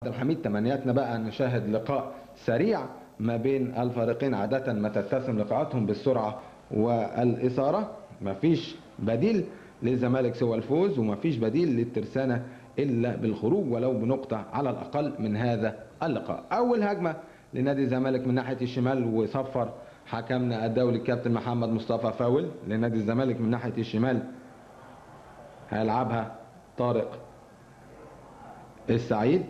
عبد الحميد تمنياتنا بقى أن نشاهد لقاء سريع ما بين الفريقين عادة ما تتسم لقاءاتهم بالسرعة والإثارة مفيش بديل للزمالك سوى الفوز ومفيش بديل للترسانة إلا بالخروج ولو بنقطة على الأقل من هذا اللقاء أول هجمة لنادي الزمالك من ناحية الشمال وصفر حكمنا الدولي الكابتن محمد مصطفى فاول لنادي الزمالك من ناحية الشمال هيلعبها طارق السعيد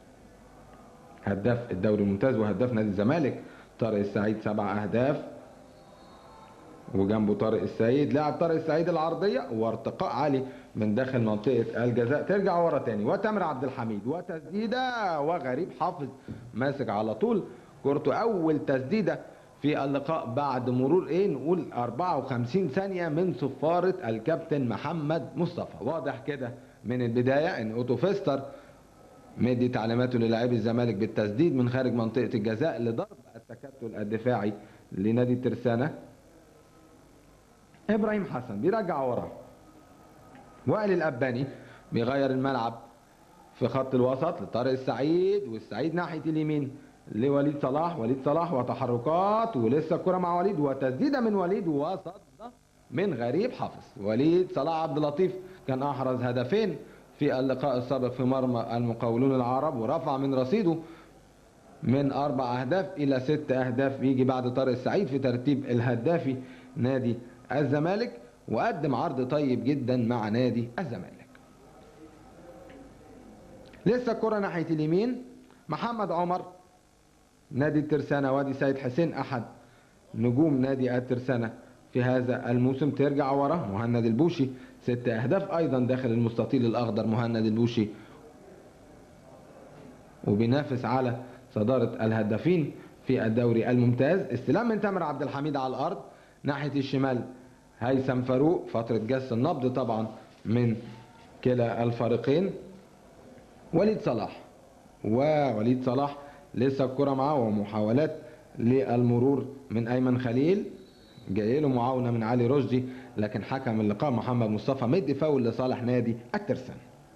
هداف الدوري الممتاز وهداف نادي الزمالك طارق السعيد سبع اهداف وجنبه طارق السعيد لاعب طارق السعيد العرضيه وارتقاء عالي من داخل منطقه الجزاء ترجع ورا تاني وتامر عبد الحميد وتسديده وغريب حافظ ماسك على طول كورته اول تسديده في اللقاء بعد مرور ايه نقول 54 ثانيه من صفاره الكابتن محمد مصطفى واضح كده من البدايه ان اوتو فيستر مدي تعليماته للاعبي الزمالك بالتسديد من خارج منطقه الجزاء لضرب التكتل الدفاعي لنادي الترسانه ابراهيم حسن بيرجع ورا وائل الاباني بيغير الملعب في خط الوسط لطارق السعيد والسعيد ناحيه اليمين لوليد صلاح وليد صلاح وتحركات ولسه الكره مع وليد وتسديده من وليد وصد من غريب حافظ وليد صلاح عبد اللطيف كان احرز هدفين في اللقاء السابق في مرمى المقاولون العرب ورفع من رصيده من اربع اهداف الى ست اهداف يجي بعد طارق السعيد في ترتيب الهدافي نادي الزمالك وقدم عرض طيب جدا مع نادي الزمالك لسه الكره ناحيه اليمين محمد عمر نادي الترسانه وادي سيد حسين احد نجوم نادي الترسانه في هذا الموسم ترجع ورا مهند البوشي ست اهداف ايضا داخل المستطيل الاخضر مهند البوشي وبينافس على صداره الهدافين في الدوري الممتاز استلام من تامر عبد الحميد على الارض ناحيه الشمال هيثم فاروق فتره جس النبض طبعا من كلا الفريقين وليد صلاح ووليد صلاح لسه الكره معاه ومحاولات للمرور من ايمن خليل جاي له معاونه من علي رشدي لكن حكم اللقاء محمد مصطفى مدي فاول لصالح نادي الترسان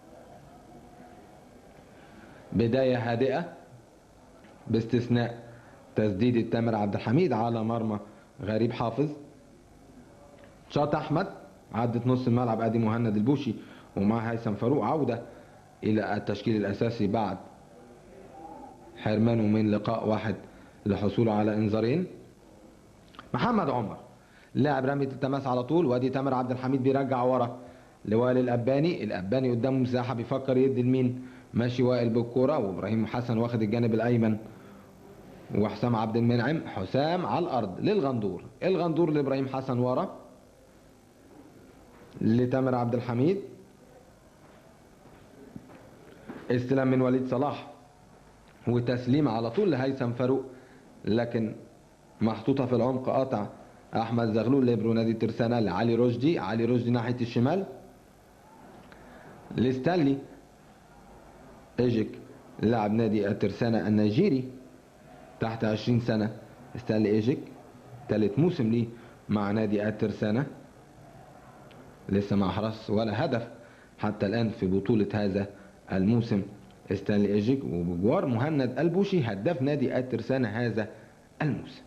بدايه هادئه باستثناء تسديد تامر عبد الحميد على مرمى غريب حافظ شاط احمد عدت نص الملعب ادي مهند البوشي ومعاه هيثم فاروق عوده الى التشكيل الاساسي بعد حرمانه من لقاء واحد لحصوله على انذارين محمد عمر لاعب رمية التماس على طول وادي تامر عبد الحميد بيرجع ورا لوائل الاباني الاباني قدامه مساحه بيفكر يدي لمين ماشي وائل بالكوره وابراهيم حسن واخد الجانب الايمن وحسام عبد المنعم حسام على الارض للغندور الغندور لابراهيم حسن ورا لتامر عبد الحميد استلام من وليد صلاح وتسليم على طول لهيثم فاروق لكن محطوطه في العمق قطع احمد زغلول ليبرو نادي ترسانة لعلي رشدي علي رشدي ناحيه الشمال لستانلي ايجيك لاعب نادي الترسانة النيجيري تحت 20 سنة ستانلي ايجيك ثالث موسم ليه مع نادي الترسانة لسه ما احرز ولا هدف حتى الان في بطولة هذا الموسم ستانلي ايجيك وبجوار مهند البوشي هداف نادي الترسانة هذا الموسم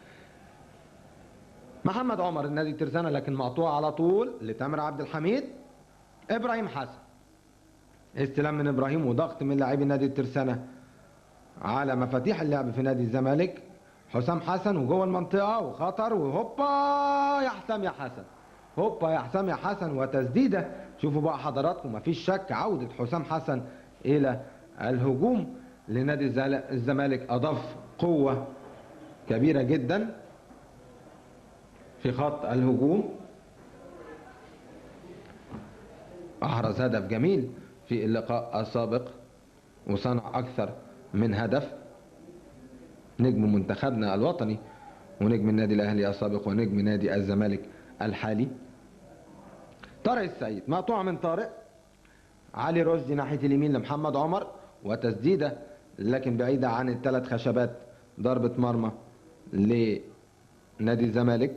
محمد عمر النادي الترسانة لكن مقطوع على طول لتامر عبد الحميد ابراهيم حسن استلام من ابراهيم وضغط من لاعبي نادي الترسانة على مفاتيح اللعب في نادي الزمالك حسام حسن وجوه المنطقة وخطر وهوبا يا حسام يا حسن هوبا يا حسام يا حسن وتسديدة شوفوا بقى حضراتكم مفيش شك عودة حسام حسن إلى الهجوم لنادي الزمالك أضاف قوة كبيرة جدا في خط الهجوم أحرز هدف جميل في اللقاء السابق وصنع أكثر من هدف نجم منتخبنا الوطني ونجم النادي الأهلي السابق ونجم نادي الزمالك الحالي طارق السعيد مقطوعة من طارق علي رشدي ناحية اليمين لمحمد عمر وتسديدة لكن بعيدة عن الثلاث خشبات ضربة مرمى لنادي الزمالك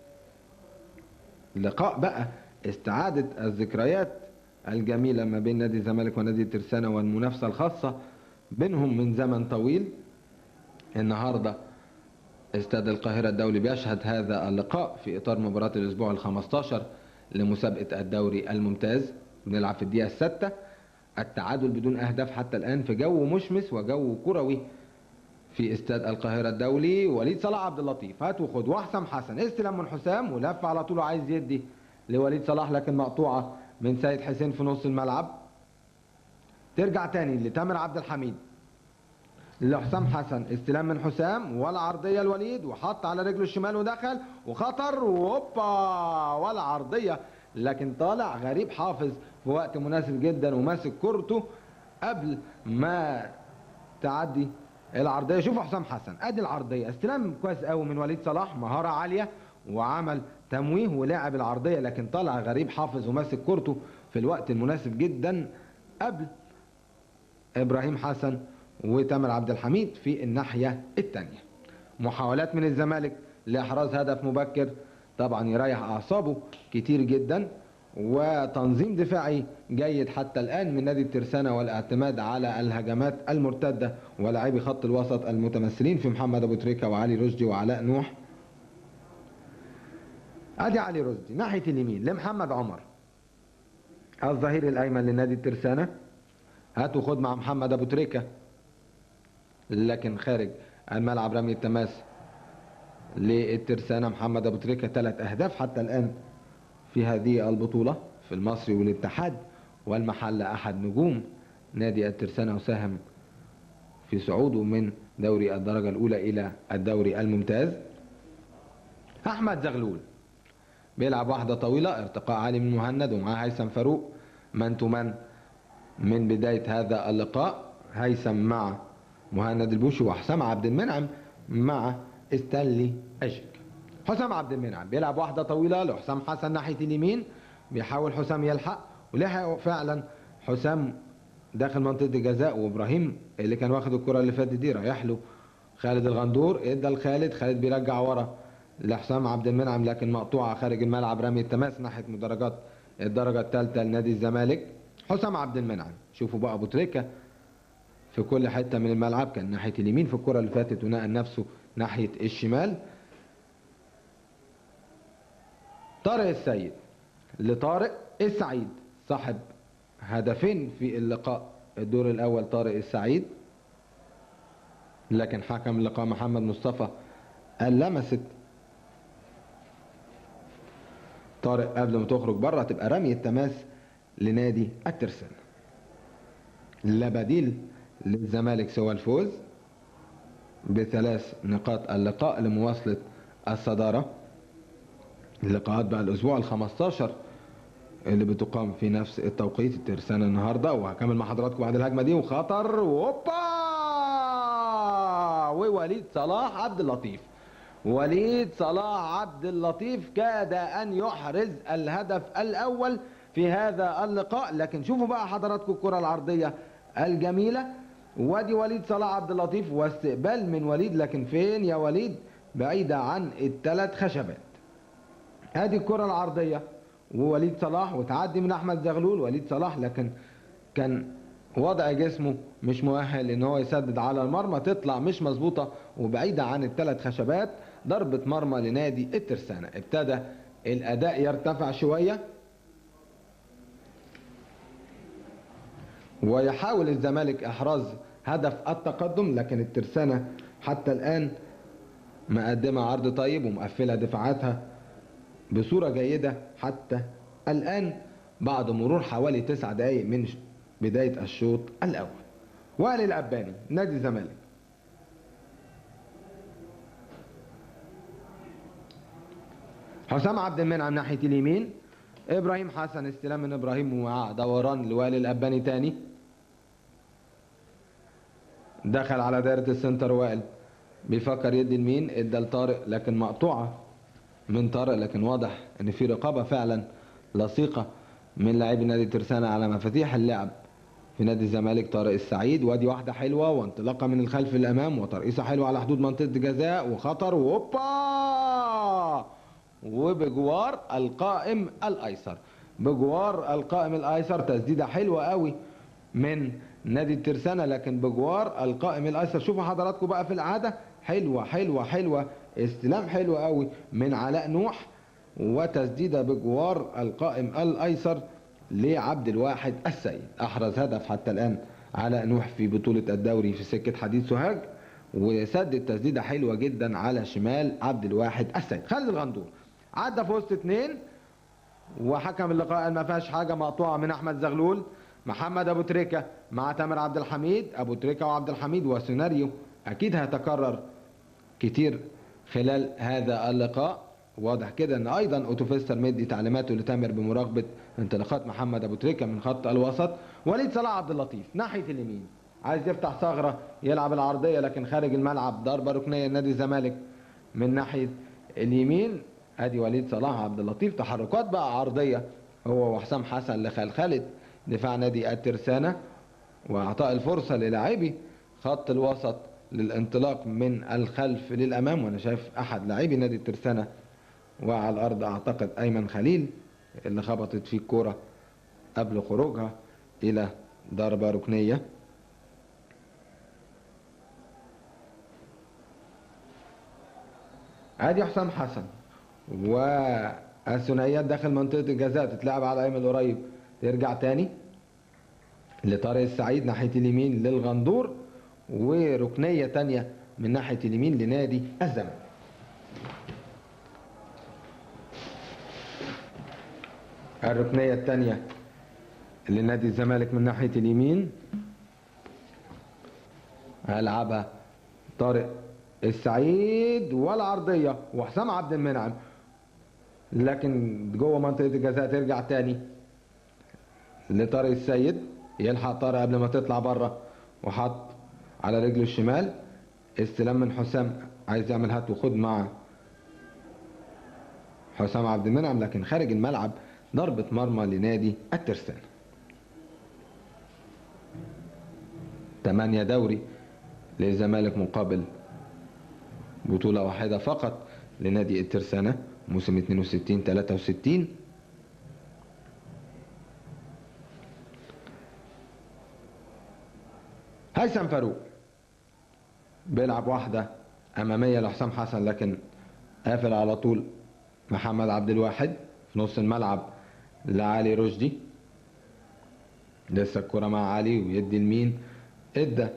لقاء بقى استعادة الذكريات الجميلة ما بين نادي الزمالك ونادي الترسانة والمنافسة الخاصة بينهم من زمن طويل النهارده استاد القاهرة الدولي بيشهد هذا اللقاء في إطار مباراة الأسبوع ال 15 لمسابقة الدوري الممتاز بنلعب في الدقيقة الستة التعادل بدون أهداف حتى الآن في جو مشمس وجو كروي في استاد القاهرة الدولي وليد صلاح عبد اللطيف هات وخد وحسام حسن استلم من حسام ولف على طول عايز يدي لوليد صلاح لكن مقطوعة من سيد حسين في نص الملعب ترجع تاني لتامر عبد الحميد لحسام حسن استلام من حسام ولا عرضيه الوليد وحط على رجله الشمال ودخل وخطر وهوبا ولا عرضيه لكن طالع غريب حافظ في وقت مناسب جدا وماسك كورته قبل ما تعدي العرضيه شوفوا حسام حسن ادي العرضيه استلام كويس قوي من وليد صلاح مهاره عاليه وعمل تمويه ولعب العرضيه لكن طالع غريب حافظ وماسك كورته في الوقت المناسب جدا قبل ابراهيم حسن وتامر عبد الحميد في الناحية الثانية محاولات من الزمالك لإحراز هدف مبكر طبعا يريح أعصابه كتير جدا وتنظيم دفاعي جيد حتى الآن من نادي الترسانة والاعتماد على الهجمات المرتدة ولاعبي خط الوسط المتمثلين في محمد أبو تريكة وعلي رشدي وعلاء نوح ادي علي رشدي ناحية اليمين لمحمد عمر الظهير الأيمن لنادي الترسانة هاتوا خد مع محمد أبو تريكة لكن خارج الملعب رمي التماس للترسانة محمد أبو تريكة ثلاث أهداف حتى الآن في هذه البطولة في المصري والاتحاد والمحلة أحد نجوم نادي الترسانة وساهم في صعوده من دوري الدرجة الأولى إلى الدوري الممتاز أحمد زغلول بيلعب واحدة طويلة ارتقاء عالي من مهند ومعاه هيثم فاروق من تو من من بداية هذا اللقاء هيثم مع مهند البوشي وحسام عبد المنعم مع ستانلي أجيك حسام عبد المنعم بيلعب واحدة طويلة لحسام حسن ناحية اليمين بيحاول حسام يلحق ولحق فعلا حسام داخل منطقة الجزاء وابراهيم اللي كان واخد الكرة اللي فاتت دي رايح له خالد الغندور ادى لخالد خالد بيرجع ورا لحسام عبد المنعم لكن مقطوعة خارج الملعب رمي التماس ناحية مدرجات الدرجة الثالثة لنادي الزمالك حسام عبد المنعم شوفوا بقى ابو تريكه في كل حتة من الملعب كان ناحية اليمين في الكرة اللي فاتت ونقل نفسه ناحية الشمال طارق السيد لطارق السعيد صاحب هدفين في اللقاء الدور الأول طارق السعيد لكن حكم اللقاء محمد مصطفى قال لمست طارق قبل ما تخرج بره تبقى رمي التماس لنادي الترسانة لا بديل للزمالك سوى الفوز بثلاث نقاط اللقاء لمواصلة الصدارة اللقاءات بقى الأسبوع ال 15 اللي بتقام في نفس التوقيت الترسانة النهاردة وهكمل مع حضراتكم بعد الهجمة دي وخطر ووبا ووليد صلاح عبد اللطيف وليد صلاح عبد اللطيف كاد أن يحرز الهدف الأول في هذا اللقاء لكن شوفوا بقى حضراتكم الكرة العرضية الجميلة وادي وليد صلاح عبد اللطيف واستقبال من وليد لكن فين يا وليد بعيدة عن الثلاث خشبات ادي الكرة العرضية ووليد صلاح وتعدي من احمد زغلول وليد صلاح لكن كان وضع جسمه مش مؤهل ان هو يسدد على المرمى تطلع مش مظبوطه وبعيده عن الثلاث خشبات ضربه مرمى لنادي الترسانه ابتدى الاداء يرتفع شويه ويحاول الزمالك احراز هدف التقدم لكن الترسانة حتى الآن مقدمة عرض طيب ومقفلة دفاعاتها بصورة جيدة حتى الآن بعد مرور حوالي تسع دقايق من بداية الشوط الأول وائل الأباني نادي الزمالك حسام عبد المنعم ناحية اليمين إبراهيم حسن استلام من إبراهيم ومع دوران لوائل الأباني تاني دخل على دايرة السنتر وائل بيفكر يدي لمين ادى لطارق لكن مقطوعة من طارق لكن واضح ان في رقابة فعلا لصيقة من لاعبي نادي ترسانة على مفاتيح اللعب في نادي الزمالك طارق السعيد وادي واحدة حلوة وانطلاقة من الخلف للأمام وترقيصة حلوة على حدود منطقة جزاء وخطر وهوبا وبجوار القائم الأيسر بجوار القائم الأيسر تسديدة حلوة قوي من نادي الترسانة لكن بجوار القائم الايسر شوفوا حضراتكم بقى في العادة حلوة حلوة حلوة استلام حلو قوي من علاء نوح وتسديدة بجوار القائم الايسر لعبد الواحد السيد احرز هدف حتى الان علاء نوح في بطولة الدوري في سكة حديد سوهاج وسدد تسديدة حلوة جدا على شمال عبد الواحد السيد خالد الغندور عدى في وسط اتنين وحكم اللقاء قال ما فيهاش حاجة مقطوعة من احمد زغلول محمد ابو تريكة مع تامر عبد الحميد ابو تريكة وعبد الحميد وسيناريو اكيد هيتكرر كتير خلال هذا اللقاء واضح كده ان ايضا اوتوفيستر مدي تعليماته لتامر بمراقبه انطلاقات محمد ابو تريكه من خط الوسط وليد صلاح عبد اللطيف ناحيه اليمين عايز يفتح ثغره يلعب العرضيه لكن خارج الملعب ضربه ركنيه لنادي الزمالك من ناحيه اليمين ادي وليد صلاح عبد اللطيف تحركات بقى عرضيه هو وحسام حسن لخلخله دفاع نادي الترسانه واعطاء الفرصه للاعبي خط الوسط للانطلاق من الخلف للامام وانا شايف احد لاعبي نادي الترسانه وعلى الارض اعتقد ايمن خليل اللي خبطت فيه الكوره قبل خروجها الى ضربه ركنيه ادي حسام حسن والثنائيات داخل منطقه الجزاء تتلعب على ايمن القريب ترجع تاني لطارق السعيد ناحيه اليمين للغندور وركنيه تانيه من ناحيه اليمين لنادي الزمالك الركنية الثانية لنادي الزمالك من ناحية اليمين هيلعبها طارق السعيد والعرضية وحسام عبد المنعم لكن جوه منطقة الجزاء ترجع تاني لطارق السيد يلحق طارق قبل ما تطلع بره وحط على رجله الشمال استلام من حسام عايز يعمل هات وخد مع حسام عبد المنعم لكن خارج الملعب ضربة مرمى لنادي الترسانة ثمانية دوري للزمالك مقابل بطولة واحدة فقط لنادي الترسانة موسم 62 63 هيثم فاروق بيلعب واحدة أمامية لحسام حسن لكن قافل على طول محمد عبد الواحد في نص الملعب لعلي رشدي لسه الكرة مع علي ويدي لمين ادى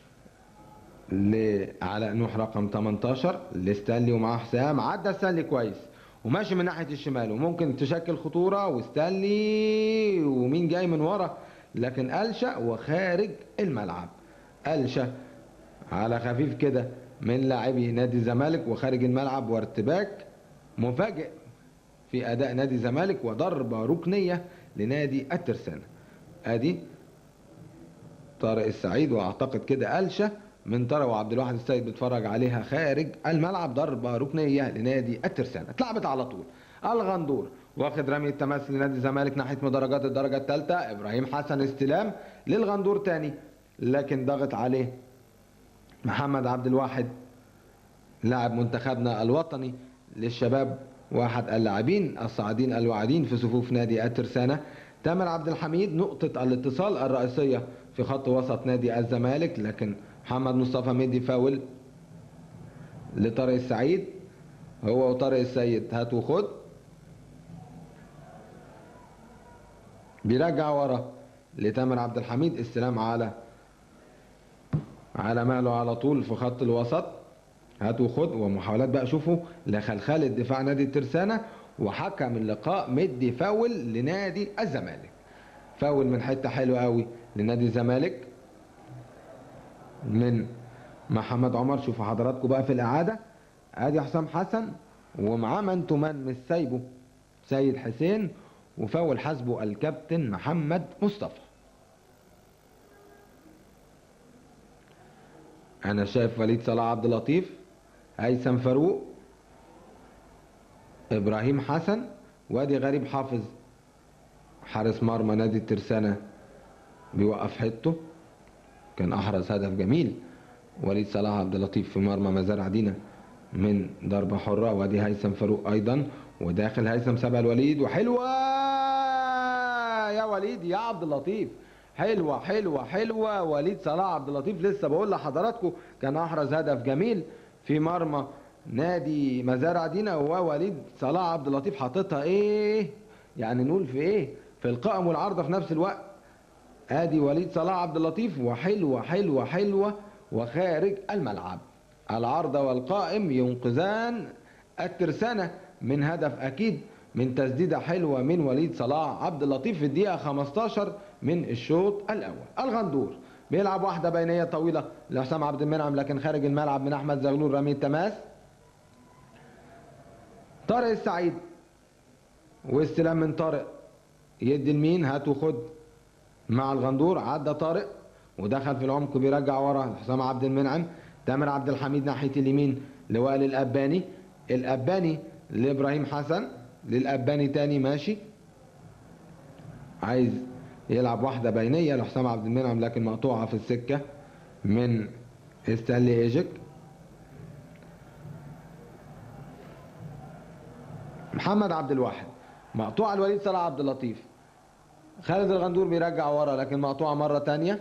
لعلاء نوح رقم 18 لستانلي ومعاه حسام عدى ستانلي كويس وماشي من ناحيه الشمال وممكن تشكل خطوره وستانلي ومين جاي من ورا لكن قلشه وخارج الملعب قلشه على خفيف كده من لاعبي نادي الزمالك وخارج الملعب وارتباك مفاجئ في اداء نادي الزمالك وضربه ركنيه لنادي الترسانه ادي طارق السعيد واعتقد كده قلشه من طارق وعبد الواحد السيد بيتفرج عليها خارج الملعب ضربه ركنيه لنادي الترسانه اتلعبت على طول الغندور واخد رمي التماس لنادي الزمالك ناحيه مدرجات الدرجه الثالثه ابراهيم حسن استلام للغندور تاني لكن ضغط عليه محمد عبد الواحد لاعب منتخبنا الوطني للشباب واحد اللاعبين الصاعدين الواعدين في صفوف نادي الترسانة تامر عبد الحميد نقطة الاتصال الرئيسية في خط وسط نادي الزمالك لكن محمد مصطفى مدي فاول لطارق السعيد هو وطارق السيد هات وخد بيرجع ورا لتامر عبد الحميد استلام على على ماله على طول في خط الوسط هات وخد ومحاولات بقى شوفوا لخلخلة دفاع نادي الترسانة وحكم اللقاء مدي فاول لنادي الزمالك فاول من حته حلوه قوي لنادي الزمالك من محمد عمر شوفوا حضراتكم بقى في الاعاده ادي حسام حسن ومعاه من تو مان مش سايبه سيد حسين وفاول حسبه الكابتن محمد مصطفى انا شايف وليد صلاح عبد اللطيف هيثم فاروق ابراهيم حسن وادي غريب حافظ حارس مرمى نادي الترسانة بيوقف حته كان احرز هدف جميل وليد صلاح عبد اللطيف في مرمى مزارع دينا من ضربة حرة وادي هيثم فاروق ايضا وداخل هيثم سبع الوليد وحلوة يا وليد يا عبد اللطيف حلوه حلوه حلوه وليد صلاح عبد اللطيف لسه بقول لحضراتكم كان احرز هدف جميل في مرمى نادي مزارع دينا ووليد صلاح عبد اللطيف حاططها ايه يعني نقول في ايه في القائم والعارضه في نفس الوقت ادي وليد صلاح عبد اللطيف وحلوه حلوه حلوه وخارج الملعب العارضه والقائم ينقذان الترسانه من هدف اكيد من تسديده حلوه من وليد صلاح عبد اللطيف في الدقيقه 15 من الشوط الاول الغندور بيلعب واحده بينيه طويله لحسام عبد المنعم لكن خارج الملعب من احمد زغلول رمي التماس طارق السعيد واستلام من طارق يدي لمين هات وخد مع الغندور عدى طارق ودخل في العمق بيرجع ورا لحسام عبد المنعم تامر عبد الحميد ناحيه اليمين لوائل الاباني الاباني لابراهيم حسن للاباني تاني ماشي عايز يلعب واحده بينيه لحسام عبد المنعم لكن مقطوعه في السكه من ستانلي ايجيك محمد عبد الواحد مقطوعه لوليد صلاح عبد اللطيف خالد الغندور بيرجع ورا لكن مقطوعه مره تانية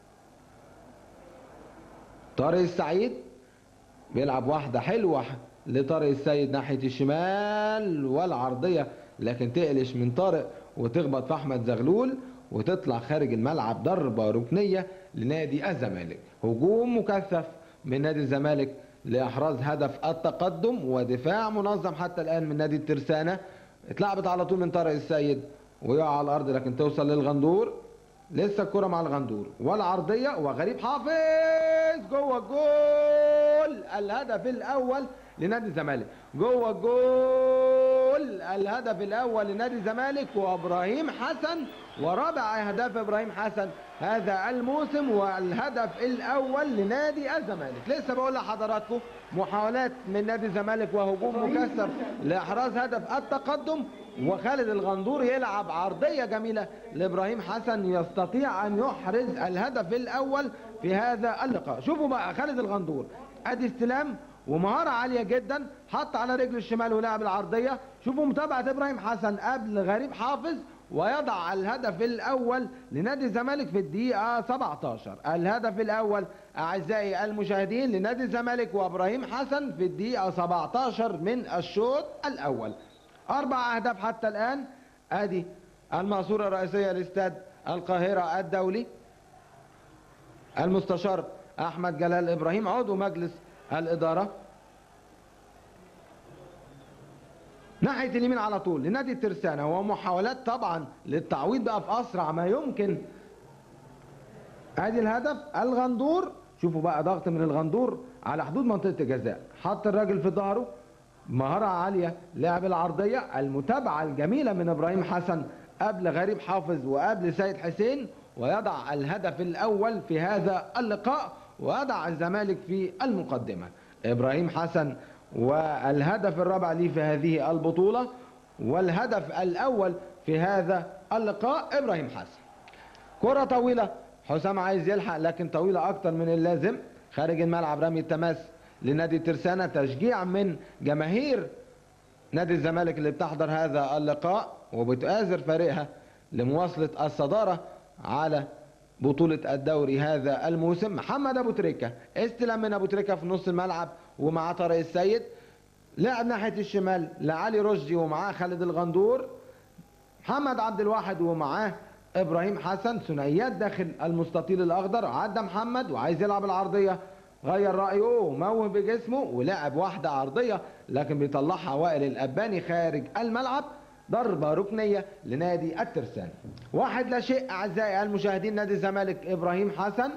طارق السعيد بيلعب واحده حلوه لطارق السيد ناحيه الشمال والعرضيه لكن تقلش من طارق وتخبط في احمد زغلول وتطلع خارج الملعب ضربه ركنيه لنادي الزمالك هجوم مكثف من نادي الزمالك لاحراز هدف التقدم ودفاع منظم حتى الان من نادي الترسانه اتلعبت على طول من طارق السيد ويقع على الارض لكن توصل للغندور لسه الكره مع الغندور والعرضيه وغريب حافظ جوه الجول الهدف الاول لنادي الزمالك جوه الجول الهدف الاول لنادي الزمالك وابراهيم حسن ورابع اهداف ابراهيم حسن هذا الموسم والهدف الاول لنادي الزمالك لسه بقول لحضراتكم محاولات من نادي الزمالك وهجوم مكثف لاحراز هدف التقدم وخالد الغندور يلعب عرضيه جميله لابراهيم حسن يستطيع ان يحرز الهدف الاول في هذا اللقاء شوفوا بقى خالد الغندور ادي استلام ومهارة عالية جدا حط على رجله الشمال ولعب العرضية شوفوا متابعة ابراهيم حسن قبل غريب حافظ ويضع الهدف الاول لنادي الزمالك في الدقيقة 17 الهدف الاول اعزائي المشاهدين لنادي الزمالك وابراهيم حسن في الدقيقة 17 من الشوط الاول اربع اهداف حتى الان ادي المقصورة الرئيسية لاستاد القاهرة الدولي المستشار احمد جلال ابراهيم عضو مجلس الإدارة ناحية اليمين على طول لنادي الترسانة ومحاولات طبعا للتعويض بقى في أسرع ما يمكن ادي الهدف الغندور شوفوا بقى ضغط من الغندور على حدود منطقة الجزاء حط الراجل في ظهره مهارة عالية لعب العرضية المتابعة الجميلة من إبراهيم حسن قبل غريب حافظ وقبل سيد حسين ويضع الهدف الأول في هذا اللقاء وضع الزمالك في المقدمة إبراهيم حسن والهدف الرابع ليه في هذه البطولة والهدف الأول في هذا اللقاء إبراهيم حسن كرة طويلة حسام عايز يلحق لكن طويلة أكتر من اللازم خارج الملعب رمي التماس لنادي ترسانة تشجيع من جماهير نادي الزمالك اللي بتحضر هذا اللقاء وبتآزر فريقها لمواصلة الصدارة على بطولة الدوري هذا الموسم محمد أبو تريكة استلم من أبو تريكة في نص الملعب ومعاه طارق السيد لعب ناحية الشمال لعلي رشدي ومعاه خالد الغندور محمد عبد الواحد ومعاه إبراهيم حسن ثنائيات داخل المستطيل الأخضر عدى محمد وعايز يلعب العرضية غير رأيه موه بجسمه ولعب واحدة عرضية لكن بيطلعها وائل الأباني خارج الملعب ضربة ركنية لنادي الترسانة واحد لا شيء أعزائي المشاهدين نادي الزمالك إبراهيم حسن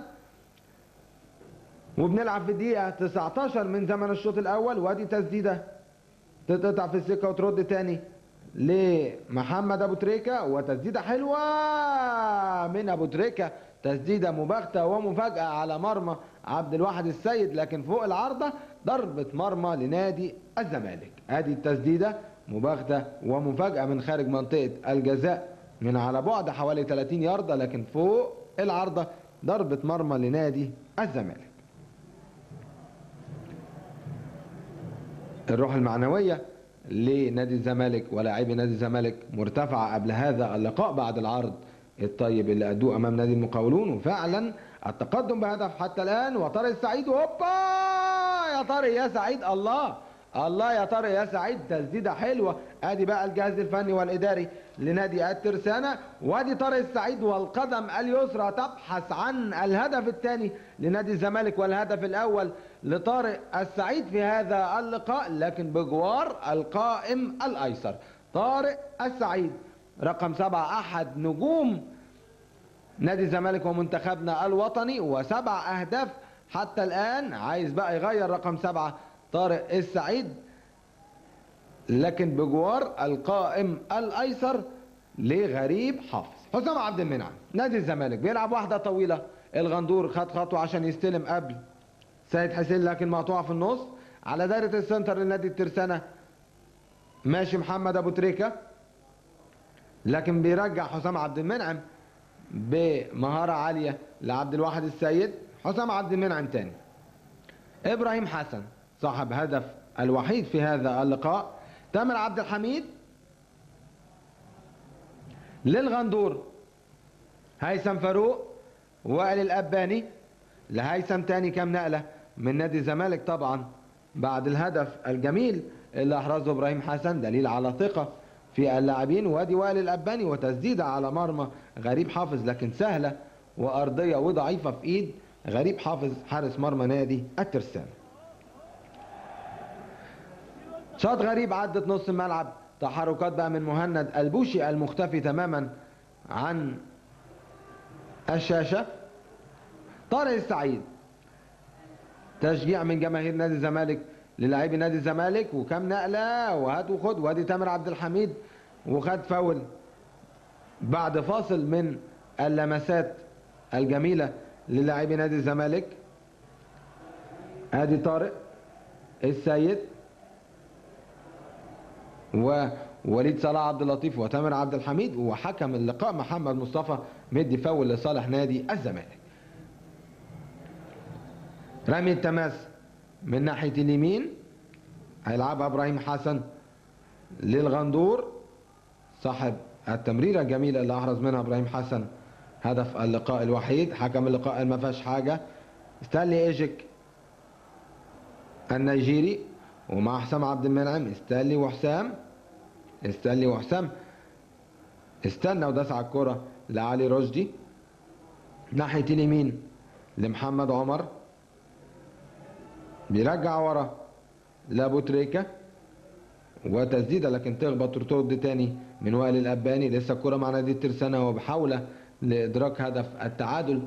وبنلعب في الدقيقة 19 من زمن الشوط الأول وادي تسديدة تتقطع في السكة وترد تاني لمحمد أبو تريكة وتسديدة حلوة من أبو تريكة تسديدة مباغتة ومفاجأة على مرمى عبد الواحد السيد لكن فوق العارضة ضربة مرمى لنادي الزمالك ادي التسديدة مباغتة ومفاجأة من خارج منطقة الجزاء من على بعد حوالي 30 ياردة لكن فوق العارضة ضربة مرمى لنادي الزمالك الروح المعنوية لنادي الزمالك ولاعبي نادي الزمالك مرتفعة قبل هذا اللقاء بعد العرض الطيب اللي ادوه امام نادي المقاولون وفعلا التقدم بهدف حتى الان وطارق السعيد هوبا يا طارق يا سعيد الله الله يا طارق يا سعيد تسديده حلوه ادي بقى الجهاز الفني والاداري لنادي الترسانه وادي طارق السعيد والقدم اليسرى تبحث عن الهدف الثاني لنادي الزمالك والهدف الاول لطارق السعيد في هذا اللقاء لكن بجوار القائم الايسر طارق السعيد رقم سبعة احد نجوم نادي الزمالك ومنتخبنا الوطني وسبع اهداف حتى الان عايز بقى يغير رقم سبعة طارق السعيد لكن بجوار القائم الايسر لغريب حافظ حسام عبد المنعم نادي الزمالك بيلعب واحده طويله الغندور خد خطوه عشان يستلم قبل سيد حسين لكن مقطوعه في النص على دايره السنتر لنادي الترسانه ماشي محمد ابو تريكه لكن بيرجع حسام عبد المنعم بمهاره عاليه لعبد الواحد السيد حسام عبد المنعم تاني ابراهيم حسن صاحب هدف الوحيد في هذا اللقاء تامر عبد الحميد للغندور هيثم فاروق وائل الاباني لهيثم تاني كام نقله من نادي الزمالك طبعا بعد الهدف الجميل اللي احرزه ابراهيم حسن دليل على ثقه في اللاعبين وادي وائل الاباني وتسديده على مرمى غريب حافظ لكن سهله وارضيه وضعيفه في ايد غريب حافظ حارس مرمى نادي الترسانه شاط غريب عدت نص الملعب تحركات بقى من مهند البوشي المختفي تماما عن الشاشة طارق السعيد تشجيع من جماهير نادي الزمالك للاعبي نادي الزمالك وكم نقلة وهات وخد وادي تامر عبد الحميد وخد فاول بعد فاصل من اللمسات الجميلة للاعبي نادي الزمالك ادي طارق السيد ووليد صلاح عبد اللطيف وتامر عبد الحميد وحكم اللقاء محمد مصطفى مدي فاول لصالح نادي الزمالك رمي التماس من ناحيه اليمين هيلعبها ابراهيم حسن للغندور صاحب التمريره الجميله اللي احرز منها ابراهيم حسن هدف اللقاء الوحيد حكم اللقاء ما فيهاش حاجه ستانلي ايجيك النيجيري ومع حسام عبد المنعم استانلي وحسام استانلي وحسام استنى وداس على الكرة لعلي رشدي ناحية اليمين لمحمد عمر بيرجع ورا لابو تريكة وتسديدة لكن تخبط وترد تاني من وائل الأباني لسه الكرة مع نادي الترسانة وبحاولة لإدراك هدف التعادل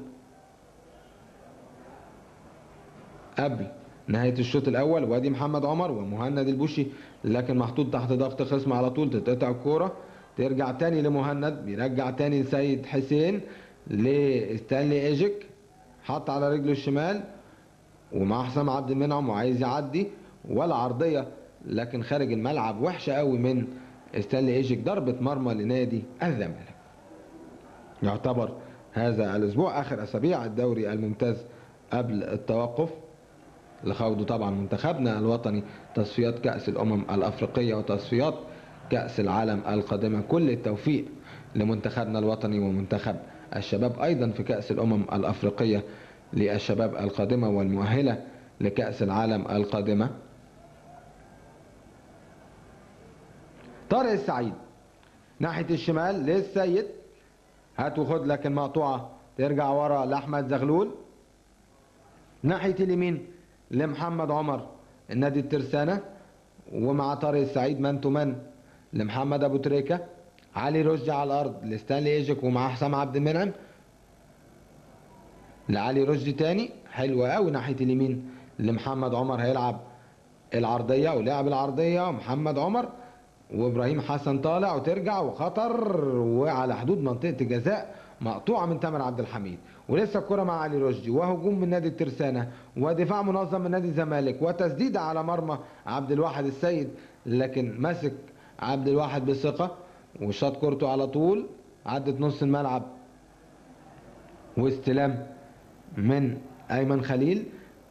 قبل نهايه الشوط الاول وادي محمد عمر ومهند البوشي لكن محطوط تحت ضغط خصم على طول تتقطع الكوره ترجع تاني لمهند بيرجع تاني لسيد حسين لستانلي ايجيك حط على رجله الشمال ومع حسام عبد المنعم وعايز يعدي ولا عرضيه لكن خارج الملعب وحشه قوي من ستانلي ايجيك ضربه مرمى لنادي الزمالك يعتبر هذا الاسبوع اخر اسابيع الدوري الممتاز قبل التوقف لخوض طبعا منتخبنا الوطني تصفيات كأس الأمم الأفريقية وتصفيات كأس العالم القادمة كل التوفيق لمنتخبنا الوطني ومنتخب الشباب أيضا في كأس الأمم الأفريقية للشباب القادمة والمؤهلة لكأس العالم القادمة طارق السعيد ناحية الشمال للسيد هات وخد لكن مقطوعة ترجع ورا لأحمد زغلول ناحية اليمين لمحمد عمر النادي الترسانة ومع طارق السعيد مان تو مان لمحمد ابو تريكة علي رشدي على الارض لستانلي ايجيك ومع حسام عبد المنعم لعلي رشدي تاني حلوة قوي ناحية اليمين لمحمد عمر هيلعب العرضية ولعب العرضية ومحمد عمر وابراهيم حسن طالع وترجع وخطر وعلى حدود منطقة الجزاء مقطوعة من تامر عبد الحميد ولسه الكرة مع علي رشدي وهجوم من نادي الترسانة ودفاع منظم من نادي الزمالك وتسديدة على مرمى عبد الواحد السيد لكن مسك عبد الواحد بثقة وشاط كورته على طول عدت نص الملعب واستلام من ايمن خليل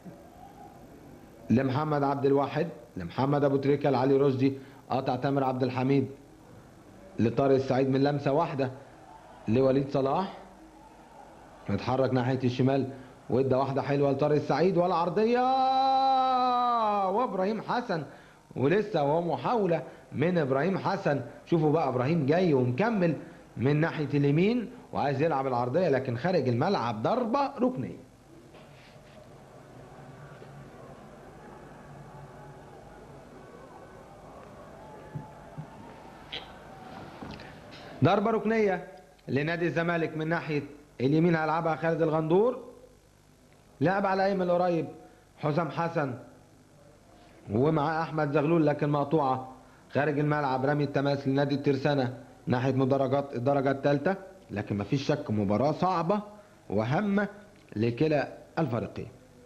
لمحمد عبد الواحد لمحمد ابو تريكه لعلي رشدي قطع تامر عبد الحميد لطارق السعيد من لمسه واحده لوليد صلاح اتحرك ناحية الشمال وادى واحدة حلوة لطارق السعيد ولا عرضية وابراهيم حسن ولسه وهو محاولة من ابراهيم حسن شوفوا بقى ابراهيم جاي ومكمل من ناحية اليمين وعايز يلعب العرضية لكن خارج الملعب ضربة ركنية ضربة ركنية لنادي الزمالك من ناحية اليمين هيلعبها خالد الغندور لعب على ايمن القريب حسام حسن ومعاه احمد زغلول لكن مقطوعه خارج الملعب رمي التماس لنادي الترسانه ناحيه مدرجات الدرجه الثالثه لكن مفيش شك مباراه صعبه وهامه لكلا الفريقين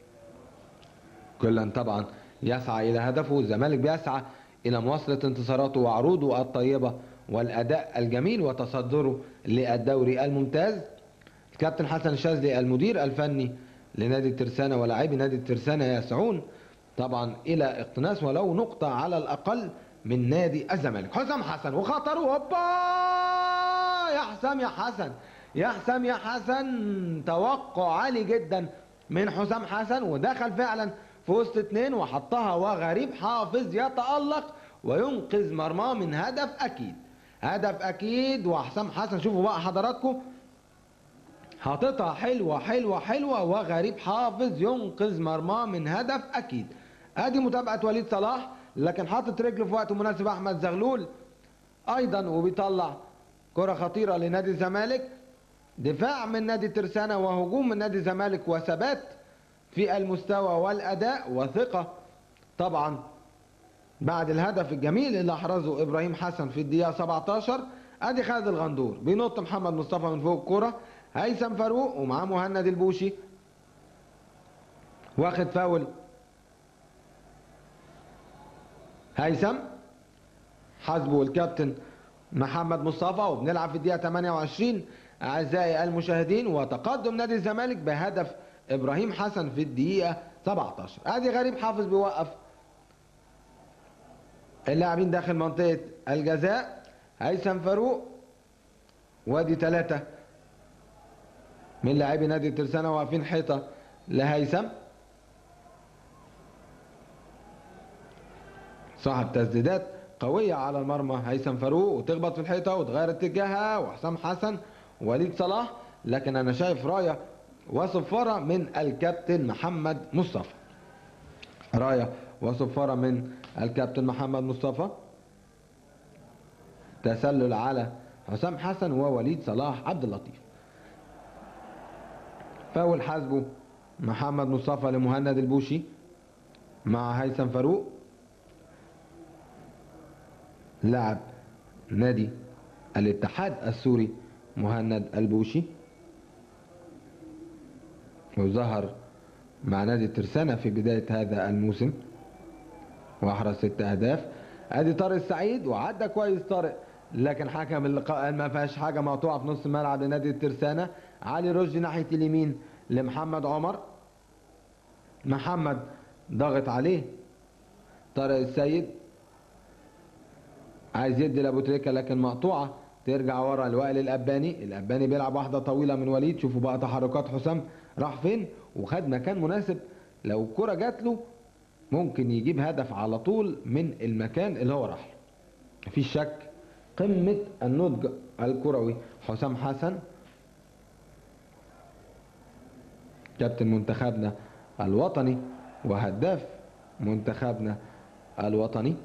كلا طبعا يسعى الى هدفه الزمالك بيسعى الى مواصله انتصاراته وعروضه الطيبه والاداء الجميل وتصدره للدوري الممتاز الكابتن حسن الشاذلي المدير الفني لنادي الترسانة ولاعبي نادي الترسانة يسعون طبعا إلى اقتناص ولو نقطة على الأقل من نادي الزمالك حسام حسن وخطر هوبا يا حسام يا حسن يا حسام يا حسن توقع عالي جدا من حسام حسن ودخل فعلا في وسط اتنين وحطها وغريب حافظ يتألق وينقذ مرماه من هدف أكيد هدف أكيد وحسام حسن شوفوا بقى حضراتكم حاططها حلوة حلوة حلوة وغريب حافظ ينقذ مرماه من هدف أكيد ادي متابعة وليد صلاح لكن حاطط رجله في وقت مناسب أحمد زغلول أيضا وبيطلع كرة خطيرة لنادي الزمالك دفاع من نادي ترسانة وهجوم من نادي الزمالك وثبات في المستوى والأداء وثقة طبعا بعد الهدف الجميل اللي أحرزه إبراهيم حسن في الدقيقة 17 ادي خالد الغندور بينط محمد مصطفى من فوق الكرة هيثم فاروق ومعاه مهند البوشي واخد فاول هيثم حاسبه الكابتن محمد مصطفى وبنلعب في الدقيقة 28 أعزائي المشاهدين وتقدم نادي الزمالك بهدف إبراهيم حسن في الدقيقة 17 ادي غريب حافظ بيوقف اللاعبين داخل منطقة الجزاء هيثم فاروق وادي ثلاثة من لاعبي نادي الترسانة واقفين حيطة لهيثم صاحب تسديدات قوية على المرمى هيثم فاروق وتخبط في الحيطة وتغير اتجاهها وحسام حسن ووليد صلاح لكن أنا شايف راية وصفارة من الكابتن محمد مصطفى راية وصفارة من الكابتن محمد مصطفى تسلل على حسام حسن ووليد صلاح عبد اللطيف فاول حاسبه محمد مصطفى لمهند البوشي مع هيثم فاروق لاعب نادي الاتحاد السوري مهند البوشي وظهر مع نادي الترسانة في بداية هذا الموسم واحرز ست اهداف ادي طارق السعيد وعدى كويس طارق لكن حكم اللقاء قال ما فيهاش حاجه مقطوعه في نص الملعب لنادي الترسانه علي رشدي ناحيه اليمين لمحمد عمر محمد ضغط عليه طارق السيد عايز يدي لابو تريكه لكن مقطوعه ترجع ورا لوائل الاباني الاباني بيلعب واحده طويله من وليد شوفوا بقى تحركات حسام راح فين وخد مكان مناسب لو الكره جات له ممكن يجيب هدف على طول من المكان اللي هو راح مفيش شك قمة النضج الكروي حسام حسن كابتن منتخبنا الوطني وهداف منتخبنا الوطني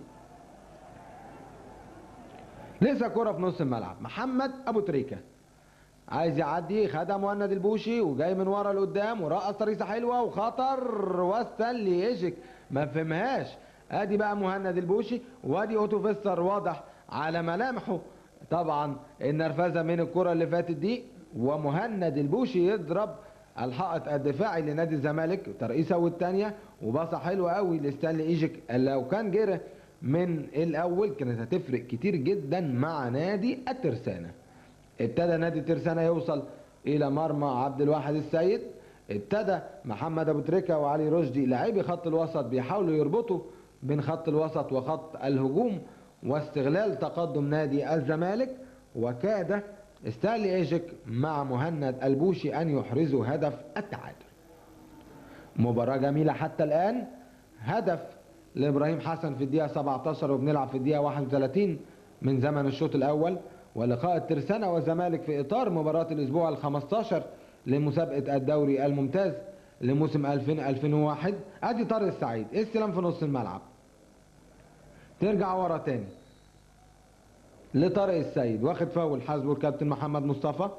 لسه كرة في نص الملعب محمد ابو تريكه عايز يعدي خدها مهند البوشي وجاي من ورا لقدام ورقص طريقه حلوه وخطر واستنلي يشك ما فهمهاش ادي بقى مهند البوشي وادي اوتو فيستر واضح على ملامحه طبعا النرفزه من الكره اللي فاتت دي ومهند البوشي يضرب الحائط الدفاعي لنادي الزمالك ترقيصه والثانيه وباصه حلوه قوي لستانلي ايجيك لو كان جرى من الاول كانت هتفرق كتير جدا مع نادي الترسانه ابتدى نادي الترسانه يوصل الى مرمى عبد الواحد السيد ابتدى محمد ابو تريكه وعلي رشدي لاعبي خط الوسط بيحاولوا يربطوا بين خط الوسط وخط الهجوم واستغلال تقدم نادي الزمالك وكاد ستانلي ايجك مع مهند البوشي ان يحرزوا هدف التعادل مباراة جميلة حتى الآن هدف لإبراهيم حسن في الدقيقة 17 وبنلعب في الدقيقة 31 من زمن الشوط الأول ولقاء الترسانة والزمالك في إطار مباراة الأسبوع ال 15 لمسابقة الدوري الممتاز لموسم 2000 2001 ادي طارق السعيد استلام في نص الملعب ترجع ورا تاني لطارق السيد واخد فاول حاسبه الكابتن محمد مصطفى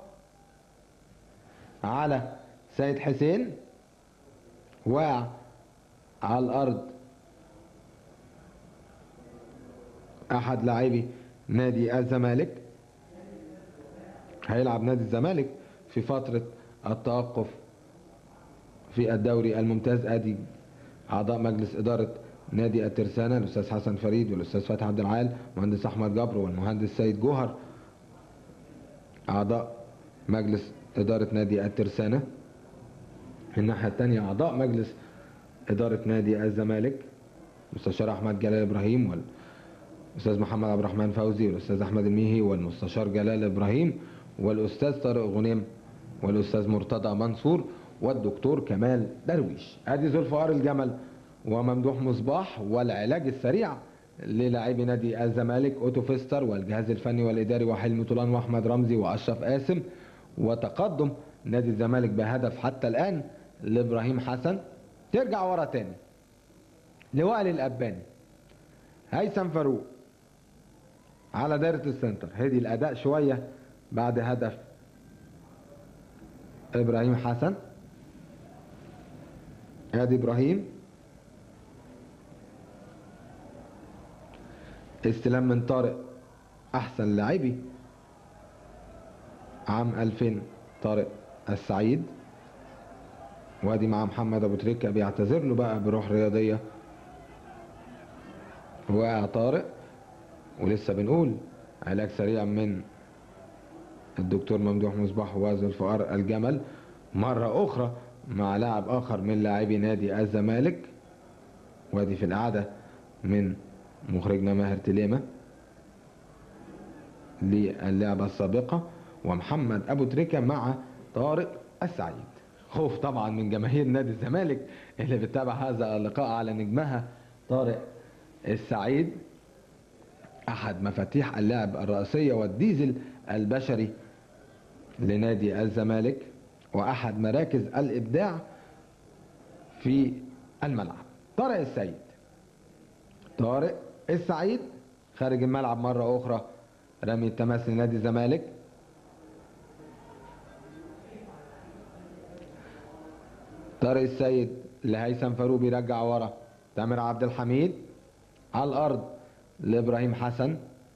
على سيد حسين وقع على الارض احد لاعبي نادي الزمالك هيلعب نادي الزمالك في فترة التوقف في الدوري الممتاز ادي اعضاء مجلس ادارة نادي الترسانة الاستاذ حسن فريد والاستاذ فتحي عبد العال المهندس احمد جبر والمهندس سيد جوهر اعضاء مجلس ادارة نادي الترسانة الناحية الثانية اعضاء مجلس ادارة نادي الزمالك المستشار احمد جلال ابراهيم والاستاذ محمد عبد الرحمن فوزي والاستاذ احمد الميهي والمستشار جلال ابراهيم والاستاذ طارق غنيم والاستاذ مرتضى منصور والدكتور كمال درويش ادي ذو الفقار الجمل وممدوح مصباح والعلاج السريع للاعبي نادي الزمالك اوتو فيستر والجهاز الفني والاداري وحلمي طولان واحمد رمزي واشرف قاسم وتقدم نادي الزمالك بهدف حتى الان لابراهيم حسن ترجع ورا تاني لوائل الاباني هيثم فاروق على دايره السنتر هدي الاداء شويه بعد هدف ابراهيم حسن ادي ابراهيم استلام من طارق احسن لاعبي عام 2000 طارق السعيد وادي مع محمد ابو تريكه بيعتذر له بقى بروح رياضيه وقع طارق ولسه بنقول علاج سريع من الدكتور ممدوح مصباح وذو الفقار الجمل مرة أخرى مع لاعب آخر من لاعبي نادي الزمالك وادي في القعدة من مخرجنا ماهر تليمة للعبة السابقة ومحمد أبو تريكة مع طارق السعيد خوف طبعا من جماهير نادي الزمالك اللي بتتابع هذا اللقاء على نجمها طارق السعيد أحد مفاتيح اللعب الرئيسية والديزل البشري لنادي الزمالك وأحد مراكز الإبداع في الملعب طارق السيد طارق السعيد خارج الملعب مرة أخرى رمي التماس لنادي الزمالك طارق السيد لهيثم فاروق بيرجع ورا تامر عبد الحميد على الأرض لإبراهيم حسن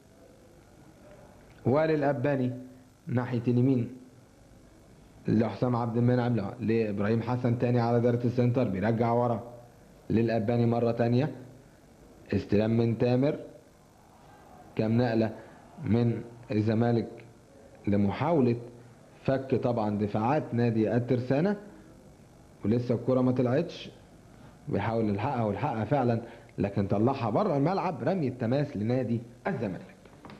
وللأباني ناحية اليمين لحسام عبد المنعم لا لإبراهيم حسن تاني على دايرة السنتر بيرجع ورا للأباني مرة تانية استلام من تامر كام نقلة من الزمالك لمحاولة فك طبعا دفاعات نادي الترسانة ولسه الكرة ما طلعتش بيحاول يلحقها ويلحقها فعلا لكن طلعها بره الملعب رمي التماس لنادي الزمالك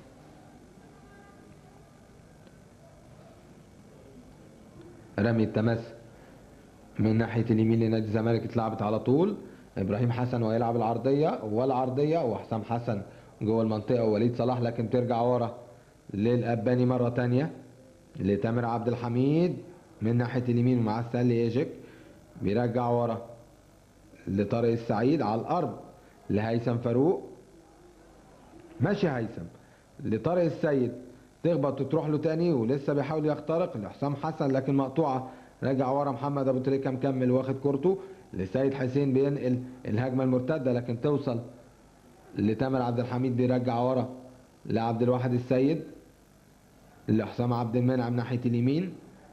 رمي التماس من ناحية اليمين لنادي الزمالك اتلعبت على طول ابراهيم حسن ويلعب العرضية والعرضية وحسام حسن جوه المنطقة ووليد صلاح لكن ترجع ورا للأباني مرة تانية لتامر عبد الحميد من ناحية اليمين ومع ستانلي ايجيك بيرجع ورا لطارق السعيد على الأرض لهيثم فاروق ماشي هيثم لطارق السيد تخبط وتروح له تاني ولسه بيحاول يخترق لحسام حسن لكن مقطوعه راجع ورا محمد ابو تريكه مكمل واخد كورته لسيد حسين بينقل الهجمه المرتده لكن توصل لتامر عبد الحميد بيرجع ورا لعبد الواحد السيد لحسام عبد المنعم ناحيه اليمين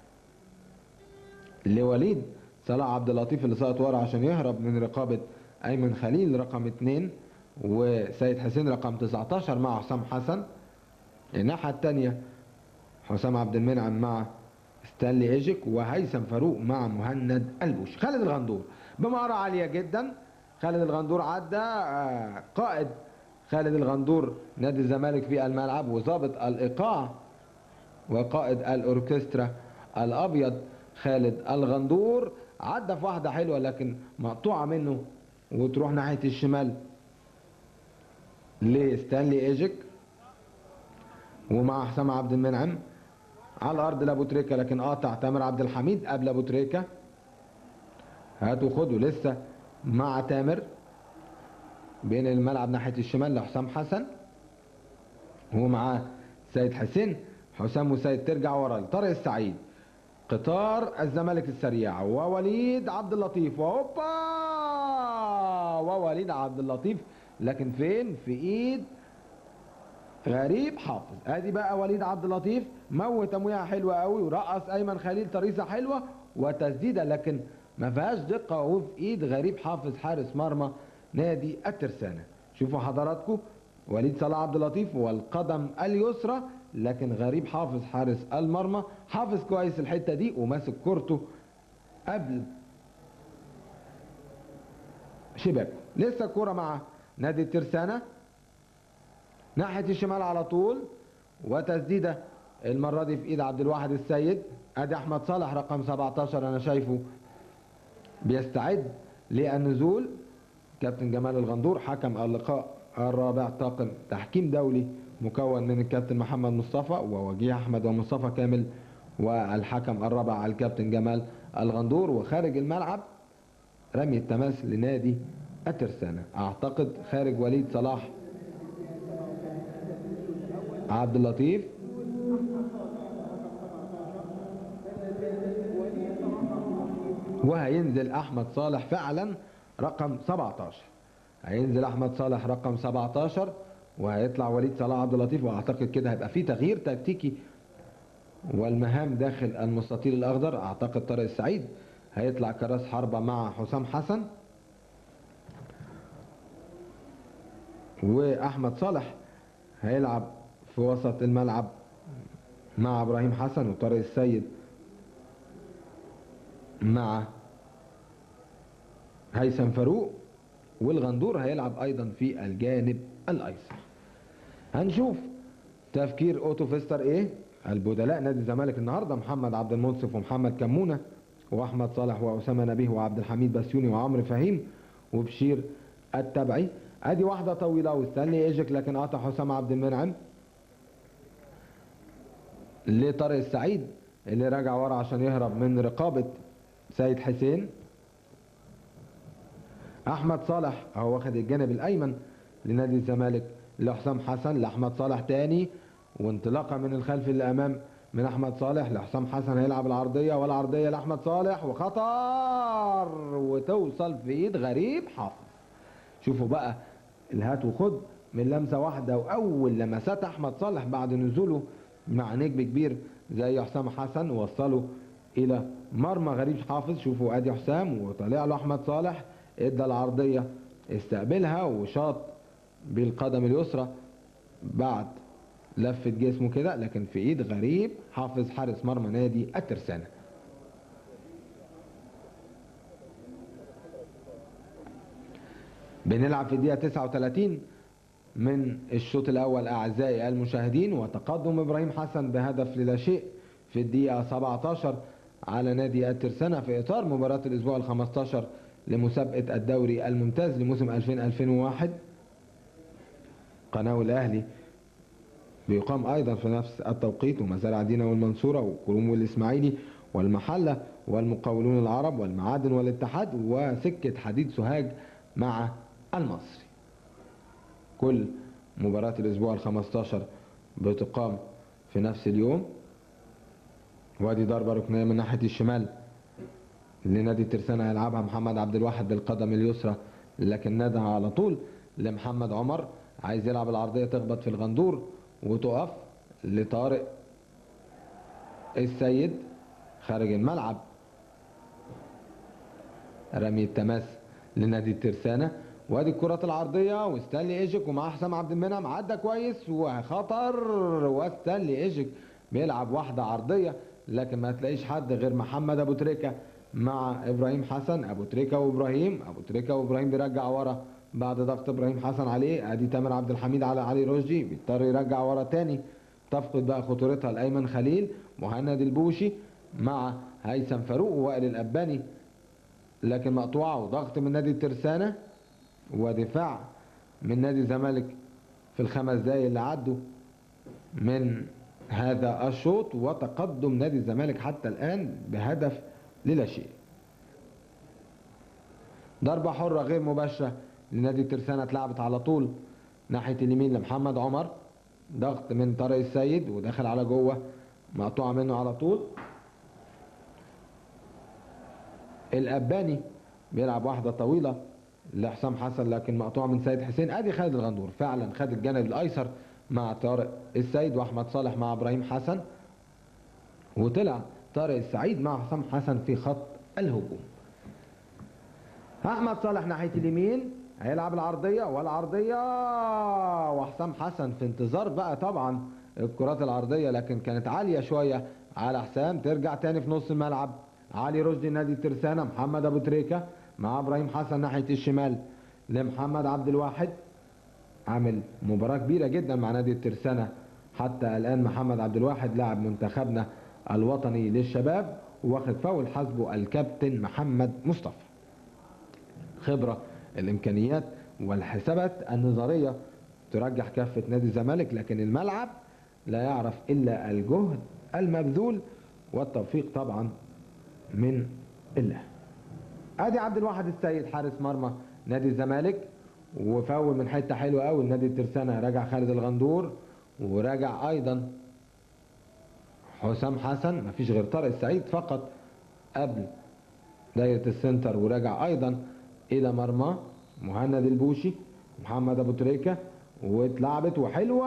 لوليد صلاح عبد اللطيف اللي سقط ورا عشان يهرب من رقابه ايمن خليل رقم اثنين وسيد حسين رقم 19 مع حسام حسن الناحية الثانية حسام عبد المنعم مع ستانلي ايجيك وهيثم فاروق مع مهند البوش خالد الغندور بمهارة عالية جدا خالد الغندور عدى قائد خالد الغندور نادي الزمالك في الملعب وظابط الايقاع وقائد الاوركسترا الابيض خالد الغندور عدى في واحده حلوه لكن مقطوعه منه وتروح ناحيه الشمال لستانلي ايجيك ومع حسام عبد المنعم على الارض لابو تريكه لكن قاطع تامر عبد الحميد قبل ابو تريكه هاتوا خدوا لسه مع تامر بين الملعب ناحيه الشمال لحسام حسن ومعاه سيد حسين حسام وسيد ترجع ورا لطارق السعيد قطار الزمالك السريع ووليد عبد اللطيف وهوبا ووليد عبد اللطيف لكن فين في ايد غريب حافظ ادي بقى وليد عبد اللطيف موت تمويهه حلوه قوي ورقص ايمن خليل تريسه حلوه وتسديده لكن ما فيهاش دقه وفي ايد غريب حافظ حارس مرمى نادي الترسانه شوفوا حضراتكم وليد صلاح عبد اللطيف والقدم اليسرى لكن غريب حافظ حارس المرمى حافظ كويس الحته دي وماسك كورته قبل شباكه لسه الكوره مع نادي الترسانه ناحيه الشمال على طول وتسديده المره دي في ايد عبد الواحد السيد ادي احمد صالح رقم 17 انا شايفه بيستعد للنزول كابتن جمال الغندور حكم اللقاء الرابع طاقم تحكيم دولي مكون من الكابتن محمد مصطفى ووجيه احمد ومصطفى كامل والحكم الرابع الكابتن جمال الغندور وخارج الملعب رمي التماس لنادي الترسانة اعتقد خارج وليد صلاح عبد اللطيف وهينزل احمد صالح فعلا رقم 17 هينزل احمد صالح رقم 17 وهيطلع وليد صلاح عبد اللطيف واعتقد كده هيبقى في تغيير تكتيكي والمهام داخل المستطيل الاخضر اعتقد طارق السعيد هيطلع كراس حربة مع حسام حسن واحمد صالح هيلعب في وسط الملعب مع ابراهيم حسن وطارق السيد مع هيثم فاروق والغندور هيلعب ايضا في الجانب الايسر هنشوف تفكير اوتو فيستر ايه البدلاء نادي الزمالك النهارده محمد عبد المنصف ومحمد كمونه واحمد صالح واسامه نبيه وعبد الحميد بسيوني وعمرو فهيم وبشير التبعي ادي واحده طويله واستني ايجك لكن قطع حسام عبد المنعم لطارق السعيد اللي راجع ورا عشان يهرب من رقابه سيد حسين احمد صالح اهو واخد الجانب الايمن لنادي الزمالك لحسام حسن لاحمد صالح تاني وانطلاقه من الخلف للامام من احمد صالح لحسام حسن هيلعب العرضيه والعرضيه لاحمد صالح وخطر وتوصل في ايد غريب حافظ شوفوا بقى الهات وخد من لمسه واحده واول لمسات احمد صالح بعد نزوله مع نجم كبير زي حسام حسن وصله الى مرمى غريب حافظ شوفوا ادي حسام وطالع له احمد صالح ادى العرضيه استقبلها وشاط بالقدم اليسرى بعد لفة جسمه كده لكن في ايد غريب حافظ حارس مرمى نادي الترسانة بنلعب في الدقيقة 39 من الشوط الأول أعزائي المشاهدين وتقدم إبراهيم حسن بهدف للا شيء في الدقيقة 17 على نادي الترسانة في إطار مباراة الأسبوع ال 15 لمسابقة الدوري الممتاز لموسم 2000-2001 قناة الأهلي بيقام أيضا في نفس التوقيت ومزارع دينا والمنصورة وكروم والإسماعيلي والمحلة والمقاولون العرب والمعادن والاتحاد وسكة حديد سوهاج مع المصري كل مباراة الأسبوع الخمستاشر بتقام في نفس اليوم وادي ضربة ركنية من ناحية الشمال لنادي الترسانة هيلعبها محمد عبد الواحد بالقدم اليسرى لكن نادها على طول لمحمد عمر عايز يلعب العرضية تخبط في الغندور وتقف لطارق السيد خارج الملعب رمي التماس لنادي الترسانة وادي الكرات العرضية وستانلي ايجيك ومعاه حسام عبد المنعم عدى كويس وخطر وستانلي ايجيك بيلعب واحدة عرضية لكن ما تلاقيش حد غير محمد ابو تريكة مع ابراهيم حسن ابو تريكة وابراهيم ابو تريكة وابراهيم بيرجع ورا بعد ضغط ابراهيم حسن عليه ادي تامر عبد الحميد على علي رشدي بيضطر يرجع ورا تاني تفقد بقى خطورتها الايمن خليل مهند البوشي مع هيثم فاروق ووائل الاباني لكن مقطوعه وضغط من نادي الترسانه ودفاع من نادي الزمالك في الخمس دقايق اللي عدوا من هذا الشوط وتقدم نادي الزمالك حتى الان بهدف للا شيء ضربة حرة غير مباشرة لنادي الترسانة اتلعبت على طول ناحية اليمين لمحمد عمر ضغط من طارق السيد ودخل على جوه مقطوعة منه على طول الأباني بيلعب واحدة طويلة لحسام حسن لكن مقطوعة من سيد حسين ادي خالد الغندور فعلا خد الجانب الايسر مع طارق السيد واحمد صالح مع ابراهيم حسن وطلع طارق السعيد مع حسام حسن في خط الهجوم احمد صالح ناحيه اليمين هيلعب العرضيه والعرضيه وحسام حسن في انتظار بقى طبعا الكرات العرضيه لكن كانت عاليه شويه على حسام ترجع تاني في نص الملعب علي رشدي نادي الترسانه محمد ابو تريكه مع ابراهيم حسن ناحيه الشمال لمحمد عبد الواحد عامل مباراه كبيره جدا مع نادي الترسانه حتى الان محمد عبد الواحد لاعب منتخبنا الوطني للشباب واخد فاول حسبه الكابتن محمد مصطفى خبره الامكانيات والحسابات النظريه ترجح كافه نادي الزمالك لكن الملعب لا يعرف الا الجهد المبذول والتوفيق طبعا من الله ادي عبد الواحد السيد حارس مرمى نادي الزمالك وفاول من حته حلوه قوي نادي الترسانه راجع خالد الغندور وراجع ايضا حسام حسن مفيش غير طارق السعيد فقط قبل دايره السنتر وراجع ايضا الى مرمى مهند البوشي محمد ابو تريكه واتلعبت وحلوه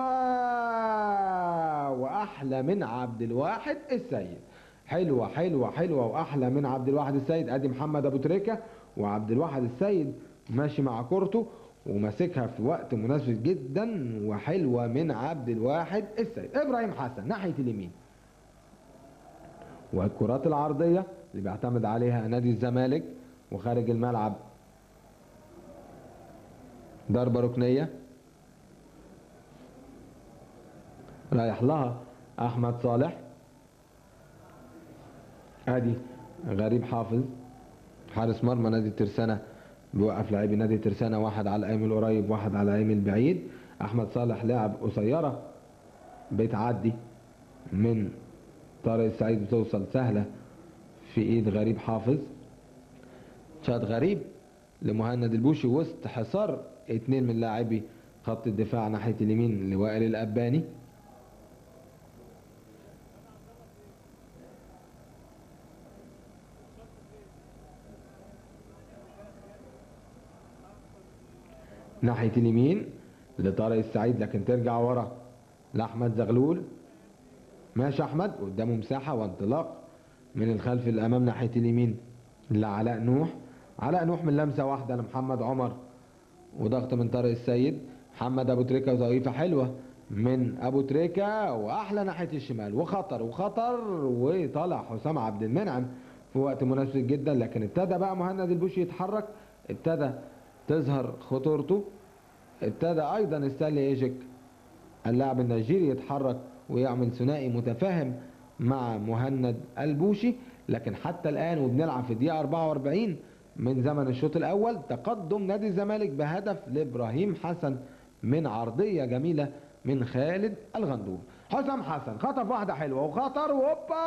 واحلى من عبد الواحد السيد حلوه حلوه حلوه واحلى من عبد الواحد السيد ادي محمد ابو تريكه وعبد الواحد السيد ماشي مع كورته وماسكها في وقت مناسب جدا وحلوه من عبد الواحد السيد ابراهيم حسن ناحيه اليمين والكرات العرضيه اللي بيعتمد عليها نادي الزمالك وخارج الملعب ضربه ركنيه رايح لها احمد صالح ادي غريب حافظ حارس مرمى نادي الترسانة بيوقف لاعبي نادي الترسانة واحد على الايم القريب واحد على الايم البعيد احمد صالح لعب قصيرة بتعدي من طارق السعيد بتوصل سهلة في ايد غريب حافظ شاد غريب لمهند البوشي وسط حصار اتنين من لاعبي خط الدفاع ناحية اليمين لوائل الأباني ناحية اليمين لطارق السعيد لكن ترجع ورا لأحمد زغلول ماشي أحمد قدامه مساحة وانطلاق من الخلف للأمام ناحية اليمين لعلاء نوح علاء نوح من لمسة واحدة لمحمد عمر وضغط من طارق السيد محمد أبو تريكة وتوقيفة حلوة من أبو تريكة وأحلى ناحية الشمال وخطر وخطر وطالع حسام عبد المنعم في وقت مناسب جدا لكن ابتدى بقى مهند البوشي يتحرك ابتدى تظهر خطورته ابتدى ايضا ستانلي ايجيك اللاعب النيجيري يتحرك ويعمل ثنائي متفاهم مع مهند البوشي لكن حتى الان وبنلعب في الدقيقه 44 من زمن الشوط الاول تقدم نادي الزمالك بهدف لابراهيم حسن من عرضيه جميله من خالد الغندور حسام حسن خطف واحده حلوه وخطر وهوبا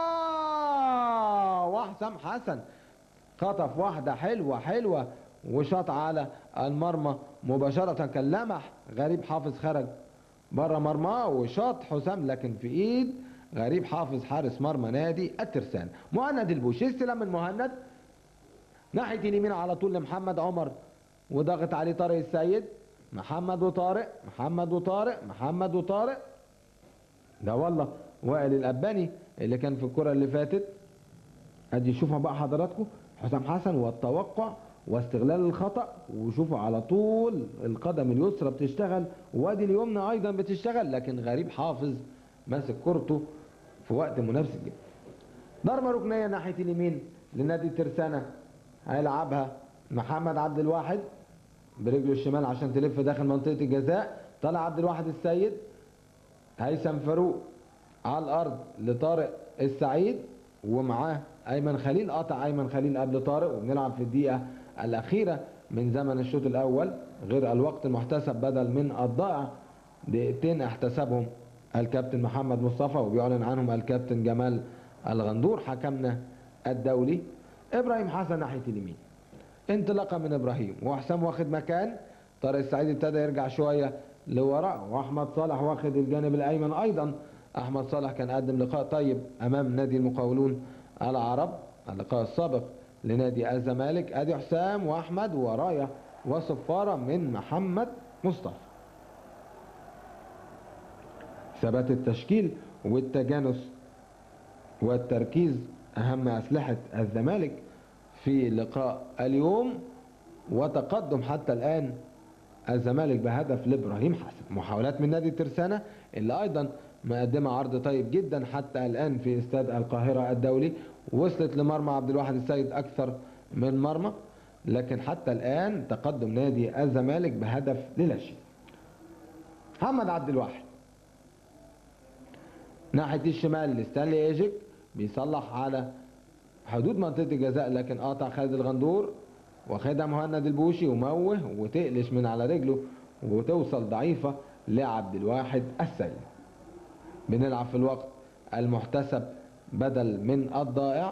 وحسام حسن خطف واحده حلوه حلوه وشاط على المرمى مباشرة كان لمح غريب حافظ خرج بره مرماه وشاط حسام لكن في ايد غريب حافظ حارس مرمى نادي الترسان مهند البوشي استلام من مهند ناحية اليمين على طول لمحمد عمر وضغط عليه طارق السيد محمد وطارق محمد وطارق محمد وطارق ده والله وائل الأباني اللي كان في الكرة اللي فاتت ادي شوفوا بقى حضراتكم حسام حسن والتوقع واستغلال الخطأ وشوفوا على طول القدم اليسرى بتشتغل وادي اليمنى ايضا بتشتغل لكن غريب حافظ ماسك كورته في وقت مناسب جدا ضربة ركنية ناحية اليمين لنادي ترسانة هيلعبها محمد عبد الواحد برجله الشمال عشان تلف داخل منطقة الجزاء طلع عبد الواحد السيد هيثم فاروق على الارض لطارق السعيد ومعاه ايمن خليل قطع ايمن خليل قبل طارق وبنلعب في الدقيقه الاخيره من زمن الشوط الاول غير الوقت المحتسب بدل من الضائع دقيقتين احتسبهم الكابتن محمد مصطفى وبيعلن عنهم الكابتن جمال الغندور حكمنا الدولي ابراهيم حسن ناحيه اليمين انطلاقه من ابراهيم وحسام واخد مكان طارق السعيد ابتدى يرجع شويه لوراء واحمد صالح واخد الجانب الايمن ايضا احمد صالح كان قدم لقاء طيب امام نادي المقاولون العرب اللقاء السابق لنادي الزمالك ادي حسام واحمد ورايا وصفاره من محمد مصطفى ثبات التشكيل والتجانس والتركيز اهم اسلحه الزمالك في لقاء اليوم وتقدم حتى الان الزمالك بهدف لابراهيم حسن محاولات من نادي الترسانه اللي ايضا مقدمه عرض طيب جدا حتى الان في استاد القاهره الدولي وصلت لمرمى عبد الواحد السيد اكثر من مرمى لكن حتى الان تقدم نادي الزمالك بهدف للا شيء محمد عبد الواحد ناحيه الشمال لستانلي ايجيك بيصلح على حدود منطقه الجزاء لكن قاطع خالد الغندور واخدها مهند البوشي وموه وتقلش من على رجله وتوصل ضعيفه لعبد الواحد السيد بنلعب في الوقت المحتسب بدل من الضائع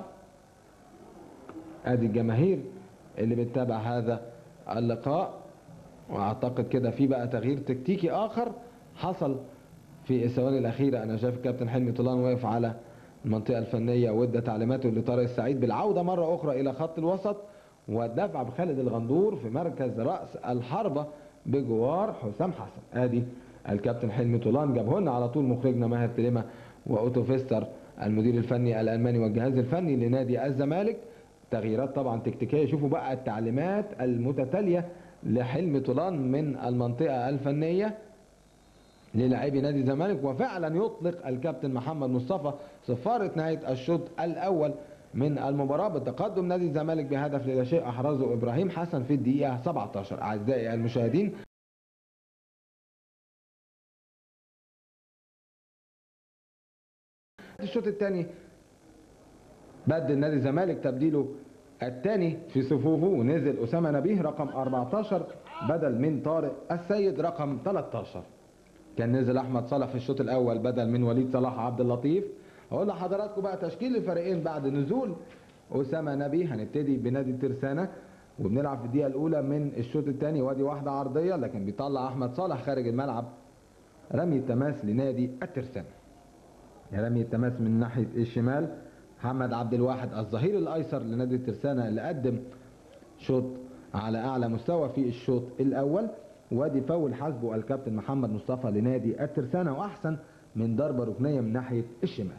ادي الجماهير اللي بتتابع هذا اللقاء واعتقد كده في بقى تغيير تكتيكي اخر حصل في الثواني الاخيره انا شايف الكابتن حلمي طولان واقف على المنطقه الفنيه وادى تعليماته لطارق السعيد بالعوده مره اخرى الى خط الوسط والدفع بخالد الغندور في مركز راس الحربه بجوار حسام حسن ادي الكابتن حلمي طولان جابه لنا على طول مخرجنا ماهر تليمه واوتو فيستر المدير الفني الالماني والجهاز الفني لنادي الزمالك تغييرات طبعا تكتيكيه شوفوا بقى التعليمات المتتاليه لحلمي طولان من المنطقه الفنيه للاعبي نادي الزمالك وفعلا يطلق الكابتن محمد مصطفى صفاره نهايه الشوط الاول من المباراه بتقدم نادي الزمالك بهدف لا شيء احرزه ابراهيم حسن في الدقيقه 17 اعزائي المشاهدين الشوط الثاني بدل نادي الزمالك تبديله الثاني في صفوفه ونزل اسامه نبيه رقم 14 بدل من طارق السيد رقم 13 كان نزل احمد صالح في الشوط الاول بدل من وليد صلاح عبد اللطيف هقول لحضراتكم بقى تشكيل الفريقين بعد نزول اسامه نبيه هنبتدي بنادي الترسانه وبنلعب في الدقيقه الاولى من الشوط الثاني وادي واحده عرضيه لكن بيطلع احمد صالح خارج الملعب رمي التماس لنادي الترسانه رمي التماس من ناحيه الشمال محمد عبد الواحد الظهير الايسر لنادي الترسانه اللي قدم شوط على اعلى مستوى في الشوط الاول وادي فاول حسبه الكابتن محمد مصطفى لنادي الترسانه واحسن من ضربه ركنيه من ناحيه الشمال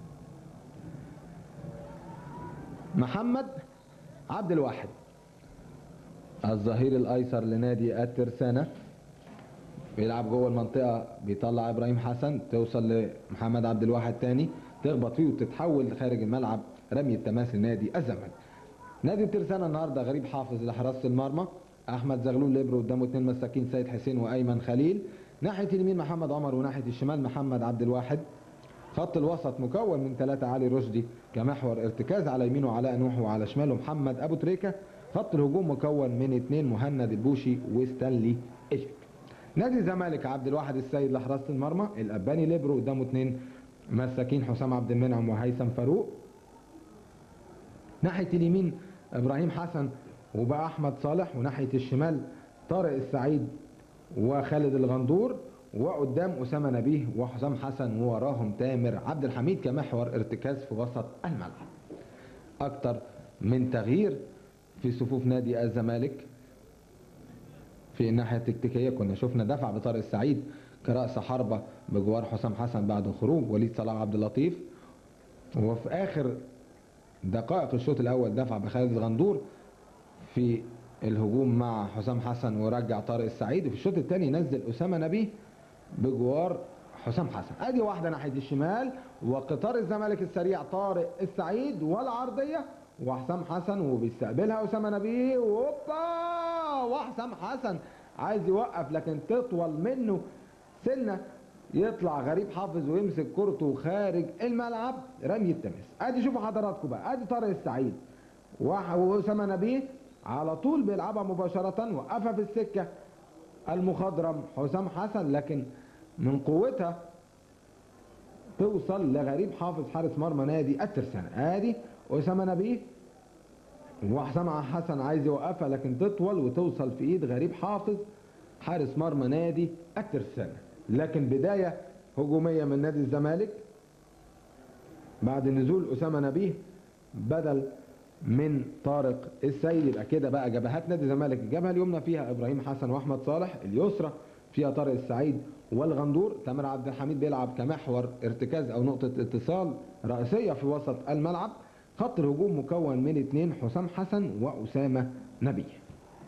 محمد عبد الواحد الظهير الايسر لنادي الترسانه بيلعب جوه المنطقه بيطلع ابراهيم حسن توصل لمحمد عبد الواحد تاني تخبط فيه وتتحول خارج الملعب رمي التماس لنادي الزمالك نادي الترسانه النهارده غريب حافظ لحراسه المرمى احمد زغلول ليبرو قدامه اثنين مساكين سيد حسين وايمن خليل ناحيه اليمين محمد عمر وناحيه الشمال محمد عبد الواحد خط الوسط مكون من ثلاثة علي رشدي كمحور ارتكاز على يمينه علاء نوح وعلى شماله محمد ابو تريكه خط الهجوم مكون من اثنين مهند البوشي وستانلي ايجيك نادي الزمالك عبد الواحد السيد لحراسه المرمى الاباني ليبرو قدامه اثنين مساكين حسام عبد المنعم وهيثم فاروق ناحيه اليمين ابراهيم حسن وبقى احمد صالح وناحيه الشمال طارق السعيد وخالد الغندور وقدام اسامه نبيه وحسام حسن ووراهم تامر عبد الحميد كمحور ارتكاز في وسط الملعب اكتر من تغيير في صفوف نادي الزمالك في الناحيه التكتيكيه كنا شفنا دفع بطارق السعيد كراس حربه بجوار حسام حسن بعد خروج وليد صلاح عبد اللطيف وفي اخر دقائق الشوط الاول دفع بخالد الغندور في الهجوم مع حسام حسن ورجع طارق السعيد وفي الشوط الثاني نزل اسامه نبيه بجوار حسام حسن ادي واحده ناحيه الشمال وقطار الزمالك السريع طارق السعيد والعرضيه وحسام حسن وبيستقبلها اسامه نبيه وهوبا وحسام حسن عايز يوقف لكن تطول منه سنه يطلع غريب حافظ ويمسك كورته خارج الملعب رمي التماس ادي شوفوا حضراتكم بقى ادي طارق السعيد وح- واسامه نبيه على طول بيلعبها مباشره وقفها في السكه المخضرم حسام حسن لكن من قوتها توصل لغريب حافظ حارس مرمى نادي الترسانة ادي اسامه نبيه وحسام حسن عايز يوقفها لكن تطول وتوصل في ايد غريب حافظ حارس مرمى نادي الترسانة لكن بداية هجومية من نادي الزمالك بعد نزول أسامة نبيه بدل من طارق السيد يبقى كده بقى جبهات نادي الزمالك الجبهة اليمنى فيها إبراهيم حسن وأحمد صالح اليسرى فيها طارق السعيد والغندور تامر عبد الحميد بيلعب كمحور ارتكاز أو نقطة اتصال رئيسية في وسط الملعب خط الهجوم مكون من اثنين حسام حسن وأسامة نبيه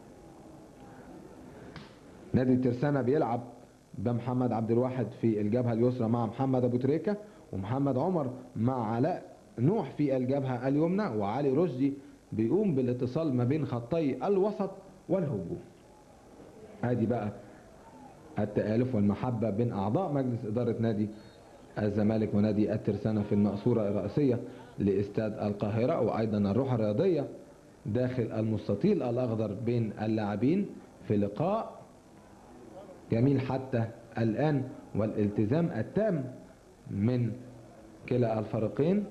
نادي الترسانة بيلعب بمحمد عبد الواحد في الجبهة اليسرى مع محمد أبو تريكة ومحمد عمر مع علاء نوح في الجبهة اليمنى وعلي رشدي بيقوم بالاتصال ما بين خطي الوسط والهجوم ادي بقى التآلف والمحبة بين أعضاء مجلس إدارة نادي الزمالك ونادي الترسانة في المقصورة الرئيسية لاستاد القاهرة وأيضا الروح الرياضية داخل المستطيل الأخضر بين اللاعبين في لقاء جميل حتى الآن والالتزام التام من كلا الفريقين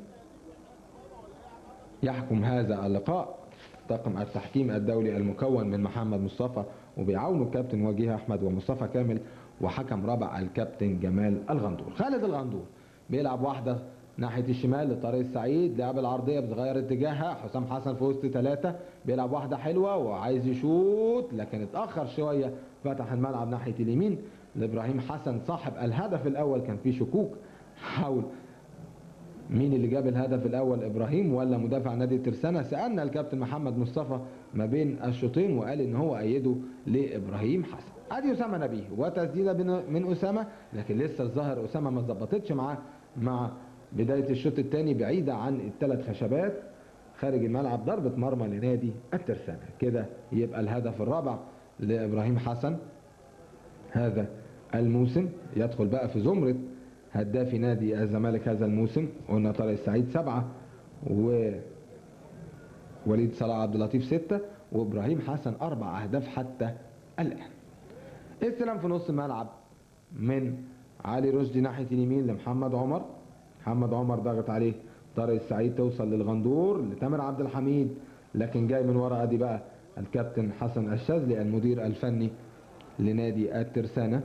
يحكم هذا اللقاء طاقم التحكيم الدولي المكون من محمد مصطفى وبيعاونه الكابتن وجيه احمد ومصطفى كامل وحكم رابع الكابتن جمال الغندور خالد الغندور بيلعب واحده ناحيه الشمال لطارق السعيد لعب العرضيه بتغير اتجاهها حسام حسن في وسط ثلاثه بيلعب واحده حلوه وعايز يشوط لكن اتاخر شويه فتح الملعب ناحيه اليمين لابراهيم حسن صاحب الهدف الاول كان فيه شكوك حول مين اللي جاب الهدف الاول ابراهيم ولا مدافع نادي الترسانة سالنا الكابتن محمد مصطفى ما بين الشوطين وقال ان هو ايده لابراهيم حسن ادي اسامه نبيه وتسديده بن- من اسامه لكن لسه الظاهر اسامه ما ظبطتش معاه مع بدايه الشوط الثاني بعيده عن الثلاث خشبات خارج الملعب ضربه مرمى لنادي الترسانة كده يبقى الهدف الرابع لابراهيم حسن هذا الموسم يدخل بقى في زمرة هدافي نادي الزمالك هذا الموسم قلنا طارق السعيد سبعة و وليد صلاح عبد اللطيف ستة وابراهيم حسن اربع اهداف حتى الان استلام في نص الملعب من علي رشدي ناحية اليمين لمحمد عمر محمد عمر ضغط عليه طارق السعيد توصل للغندور لتامر عبد الحميد لكن جاي من ورا ادي بقى الكابتن حسن الشاذلي المدير الفني لنادي الترسانة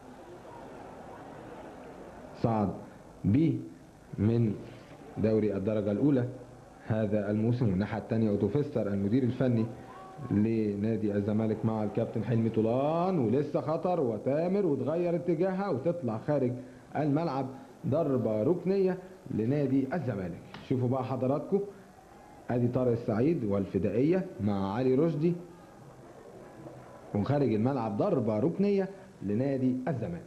صعد به من دوري الدرجة الأولى هذا الموسم والناحية الثانية أوتوفيستر المدير الفني لنادي الزمالك مع الكابتن حلمي طولان ولسه خطر وتامر وتغير اتجاهها وتطلع خارج الملعب ضربة ركنية لنادي الزمالك شوفوا بقى حضراتكم ادي طارق السعيد والفدائية مع علي رشدي وخارج الملعب ضربة ركنية لنادي الزمالك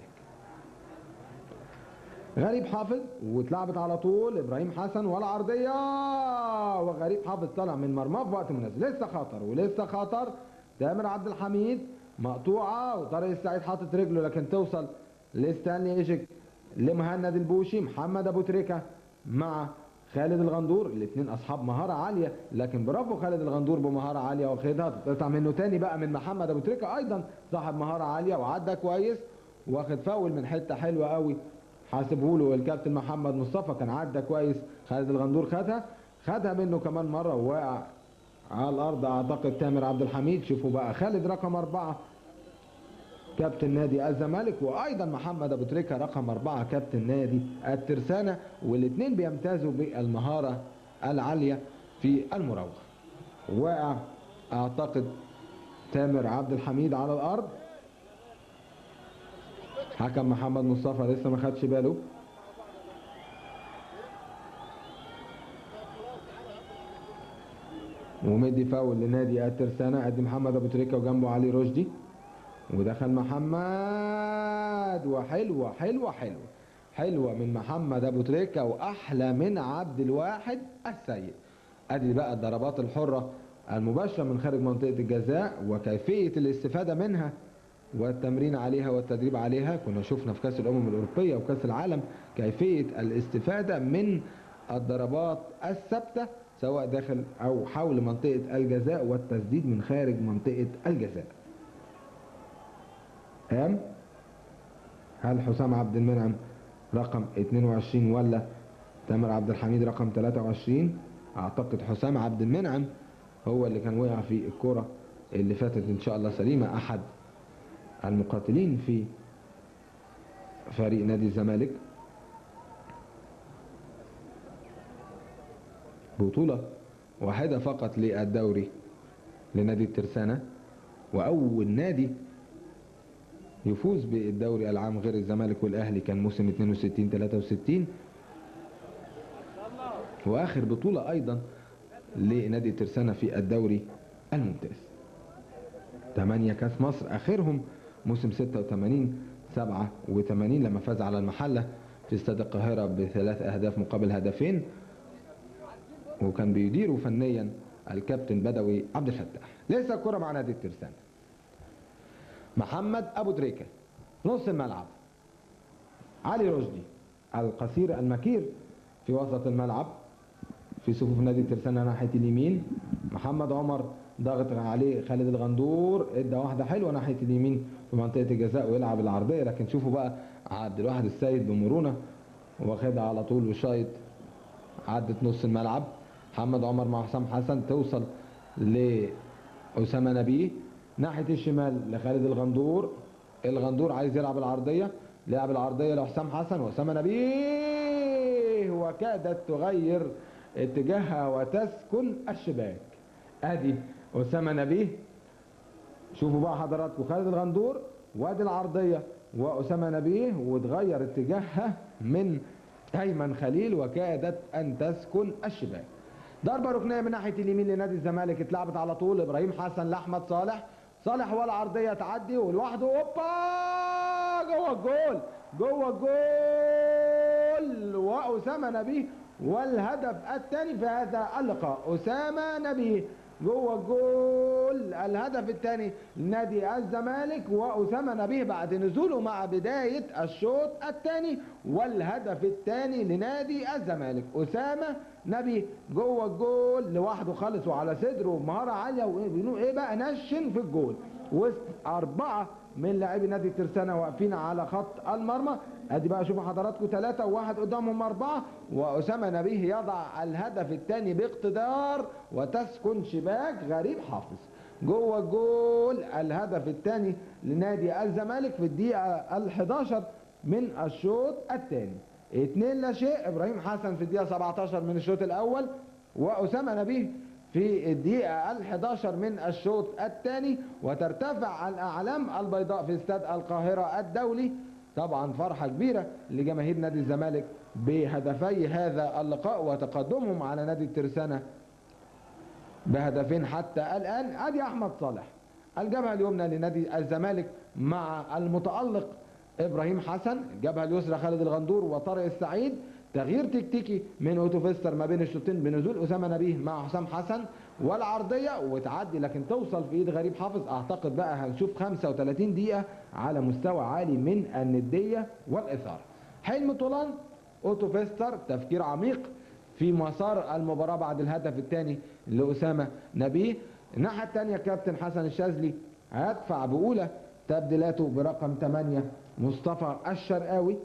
غريب حافظ واتلعبت على طول ابراهيم حسن والعرضيه وغريب حافظ طلع من مرماه في وقت مناسب لسه خطر ولسه خطر تامر عبد الحميد مقطوعه وطارق السعيد حاطط رجله لكن توصل لستانلي ايجيك لمهند البوشي محمد ابو تريكه مع خالد الغندور الاثنين اصحاب مهاره عاليه لكن برافو خالد الغندور بمهاره عاليه واخدها تقطع منه تاني بقى من محمد ابو تريكه ايضا صاحب مهاره عاليه وعدى كويس واخد فاول من حته حلوه قوي حاسبه له الكابتن محمد مصطفى كان عدى كويس خالد الغندور خدها خدها منه كمان مره ووقع على الارض اعتقد تامر عبد الحميد شوفوا بقى خالد رقم اربعه كابتن نادي الزمالك وايضا محمد ابو تريكه رقم اربعه كابتن نادي الترسانه والاثنين بيمتازوا بالمهاره العاليه في المراوغه وقع اعتقد تامر عبد الحميد على الارض حكم محمد مصطفى لسه ما خدش باله ومدي فاول لنادي الترسانة ادي محمد ابو تريكة وجنبه علي رشدي ودخل محمد وحلوة حلوة حلوة حلوة من محمد ابو تريكة واحلى من عبد الواحد السيد ادي بقى الضربات الحرة المباشرة من خارج منطقة الجزاء وكيفية الاستفادة منها والتمرين عليها والتدريب عليها كنا شفنا في كأس الأمم الأوروبية وكأس العالم كيفية الاستفادة من الضربات الثابتة سواء داخل أو حول منطقة الجزاء والتسديد من خارج منطقة الجزاء أم هل حسام عبد المنعم رقم 22 ولا تامر عبد الحميد رقم 23 اعتقد حسام عبد المنعم هو اللي كان وقع في الكرة اللي فاتت ان شاء الله سليمة احد المقاتلين في فريق نادي الزمالك بطولة واحدة فقط للدوري لنادي الترسانة واول نادي يفوز بالدوري العام غير الزمالك والاهلي كان موسم 62 63 واخر بطولة ايضا لنادي الترسانة في الدوري الممتاز 8 كاس مصر اخرهم موسم 86 87 لما فاز على المحلة في استاد القاهرة بثلاث اهداف مقابل هدفين وكان بيديره فنيا الكابتن بدوي عبد الفتاح لسه الكرة مع نادي الترسانة محمد ابو تريكة نص الملعب علي رشدي القصير المكير في وسط الملعب في صفوف نادي الترسانة ناحية اليمين محمد عمر ضغط عليه خالد الغندور ادى واحدة حلوة ناحية اليمين في منطقة الجزاء ويلعب العرضية لكن شوفوا بقى عبد الواحد السيد بمرونة واخدها على طول وشايط عدت نص الملعب محمد عمر مع حسام حسن توصل لأسامة نبيه ناحية الشمال لخالد الغندور الغندور عايز يلعب العرضية لعب العرضية لحسام حسن وأسامة نبيه وكادت تغير اتجاهها وتسكن الشباك ادي أسامة نبيه شوفوا بقى حضراتكم خالد الغندور وادي العرضية وأسامة نبيه وتغير اتجاهها من أيمن خليل وكادت أن تسكن الشباك ضربة ركنية من ناحية اليمين لنادي الزمالك اتلعبت على طول إبراهيم حسن لأحمد صالح صالح ولا عرضية تعدي ولوحده اوبا جوه الجول جوه الجول وأسامة نبيه والهدف الثاني في هذا اللقاء أسامة نبيه جوه الجول الهدف الثاني لنادي الزمالك وأسامة نبيه بعد نزوله مع بداية الشوط الثاني والهدف الثاني لنادي الزمالك أسامة نبيه جوه الجول لوحده خالص وعلى صدره مهارة عالية وإيه إيه بقى نشن في الجول وسط أربعة من لاعبي نادي الترسانة واقفين على خط المرمى ادي بقى شوفوا حضراتكم ثلاثة وواحد قدامهم أربعة وأسامة نبيه يضع الهدف الثاني باقتدار وتسكن شباك غريب حافظ جوه الجول الهدف الثاني لنادي الزمالك في الدقيقة ال11 من الشوط الثاني اتنين لا شيء ابراهيم حسن في الدقيقة 17 من الشوط الأول وأسامة نبيه في الدقيقة ال11 من الشوط الثاني وترتفع الأعلام البيضاء في استاد القاهرة الدولي طبعا فرحة كبيرة لجماهير نادي الزمالك بهدفي هذا اللقاء وتقدمهم على نادي الترسانة بهدفين حتى الآن ادي أحمد صالح الجبهة اليمنى لنادي الزمالك مع المتألق إبراهيم حسن الجبهة اليسرى خالد الغندور وطارق السعيد تغيير تكتيكي من اوتو فيستر ما بين الشوطين بنزول اسامه نبيه مع حسام حسن والعرضيه وتعدي لكن توصل في ايد غريب حافظ اعتقد بقى هنشوف 35 دقيقه على مستوى عالي من النديه والاثاره حلم طولان اوتو فيستر تفكير عميق في مسار المباراه بعد الهدف الثاني لاسامه نبيه الناحيه الثانيه كابتن حسن الشاذلي هيدفع باولى تبديلاته برقم 8 مصطفى الشرقاوي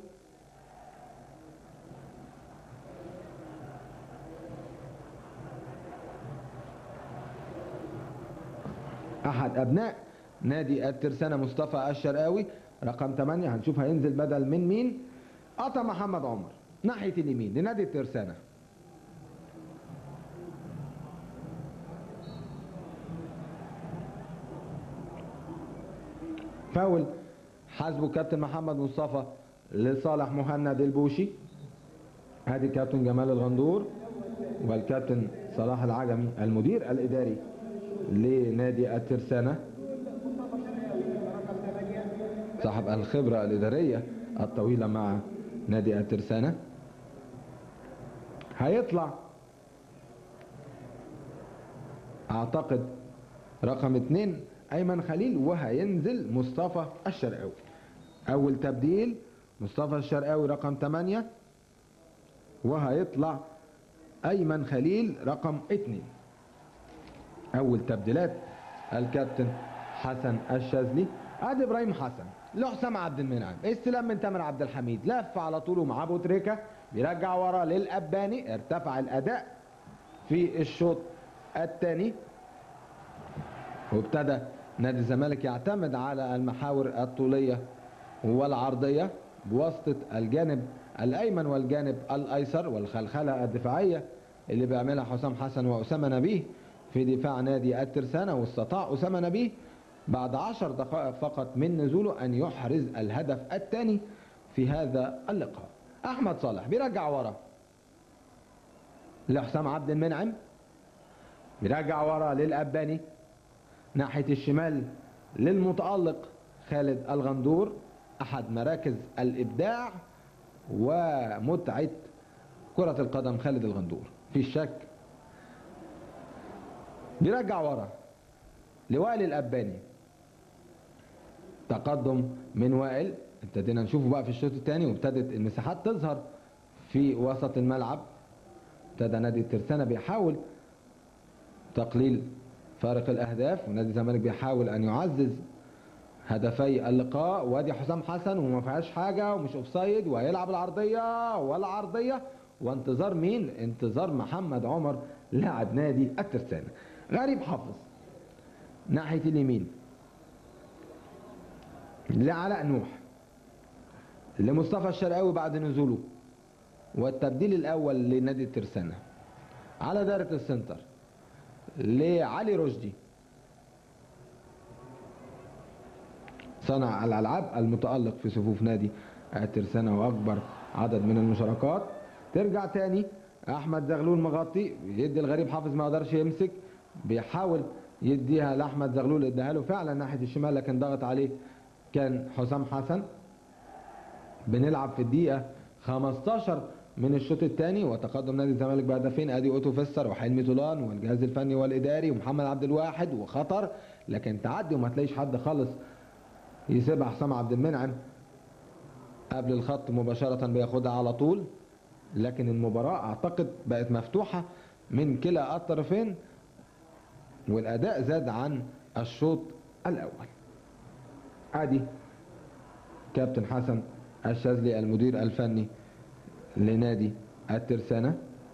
احد ابناء نادي الترسانة مصطفى الشرقاوي رقم 8 هنشوف هينزل بدل من مين قطع محمد عمر ناحية اليمين لنادي الترسانة فاول حاسبه كابتن محمد مصطفى لصالح مهند البوشي ادي كابتن جمال الغندور والكابتن صلاح العجمي المدير الاداري لنادي الترسانة صاحب الخبرة الإدارية الطويلة مع نادي الترسانة هيطلع اعتقد رقم اتنين ايمن خليل وهينزل مصطفى الشرقاوي اول تبديل مصطفى الشرقاوي رقم 8 وهيطلع ايمن خليل رقم 2 اول تبديلات الكابتن حسن الشاذلي ادي ابراهيم حسن لحسام عبد المنعم استلام من تامر عبد الحميد لف على طوله مع ابو تريكه بيرجع ورا للاباني ارتفع الاداء في الشوط الثاني وابتدى نادي الزمالك يعتمد على المحاور الطوليه والعرضيه بواسطه الجانب الايمن والجانب الايسر والخلخله الدفاعيه اللي بيعملها حسام حسن واسامه نبيه في دفاع نادي الترسانه واستطاع اسامه نبيه بعد عشر دقائق فقط من نزوله ان يحرز الهدف الثاني في هذا اللقاء احمد صالح بيرجع ورا لحسام عبد المنعم بيرجع ورا للاباني ناحيه الشمال للمتالق خالد الغندور احد مراكز الابداع ومتعه كره القدم خالد الغندور في شك بيرجع ورا لوائل الاباني تقدم من وائل ابتدينا نشوفه بقى في الشوط الثاني وابتدت المساحات تظهر في وسط الملعب ابتدى نادي الترسانة بيحاول تقليل فارق الاهداف ونادي الزمالك بيحاول ان يعزز هدفي اللقاء وادي حسام حسن وما فيهاش حاجه ومش اوفسايد وهيلعب العرضيه ولا عرضيه وانتظار مين؟ انتظار محمد عمر لاعب نادي الترسانة غريب حافظ ناحيه اليمين لعلاء نوح لمصطفى الشرقاوي بعد نزوله والتبديل الاول لنادي الترسانة على دائرة السنتر لعلي رشدي صنع الالعاب المتالق في صفوف نادي الترسانة واكبر عدد من المشاركات ترجع تاني احمد زغلول مغطي يدي الغريب حافظ ما قدرش يمسك بيحاول يديها لاحمد زغلول اداها له فعلا ناحيه الشمال لكن ضغط عليه كان حسام حسن بنلعب في الدقيقه 15 من الشوط الثاني وتقدم نادي الزمالك بهدفين ادي اوتو فيستر وحلمي طولان والجهاز الفني والاداري ومحمد عبد الواحد وخطر لكن تعدي وما تلاقيش حد خالص يسيبها حسام عبد المنعم قبل الخط مباشرة بياخدها على طول لكن المباراة اعتقد بقت مفتوحة من كلا الطرفين والاداء زاد عن الشوط الاول ادي كابتن حسن الشاذلي المدير الفني لنادي الترسانة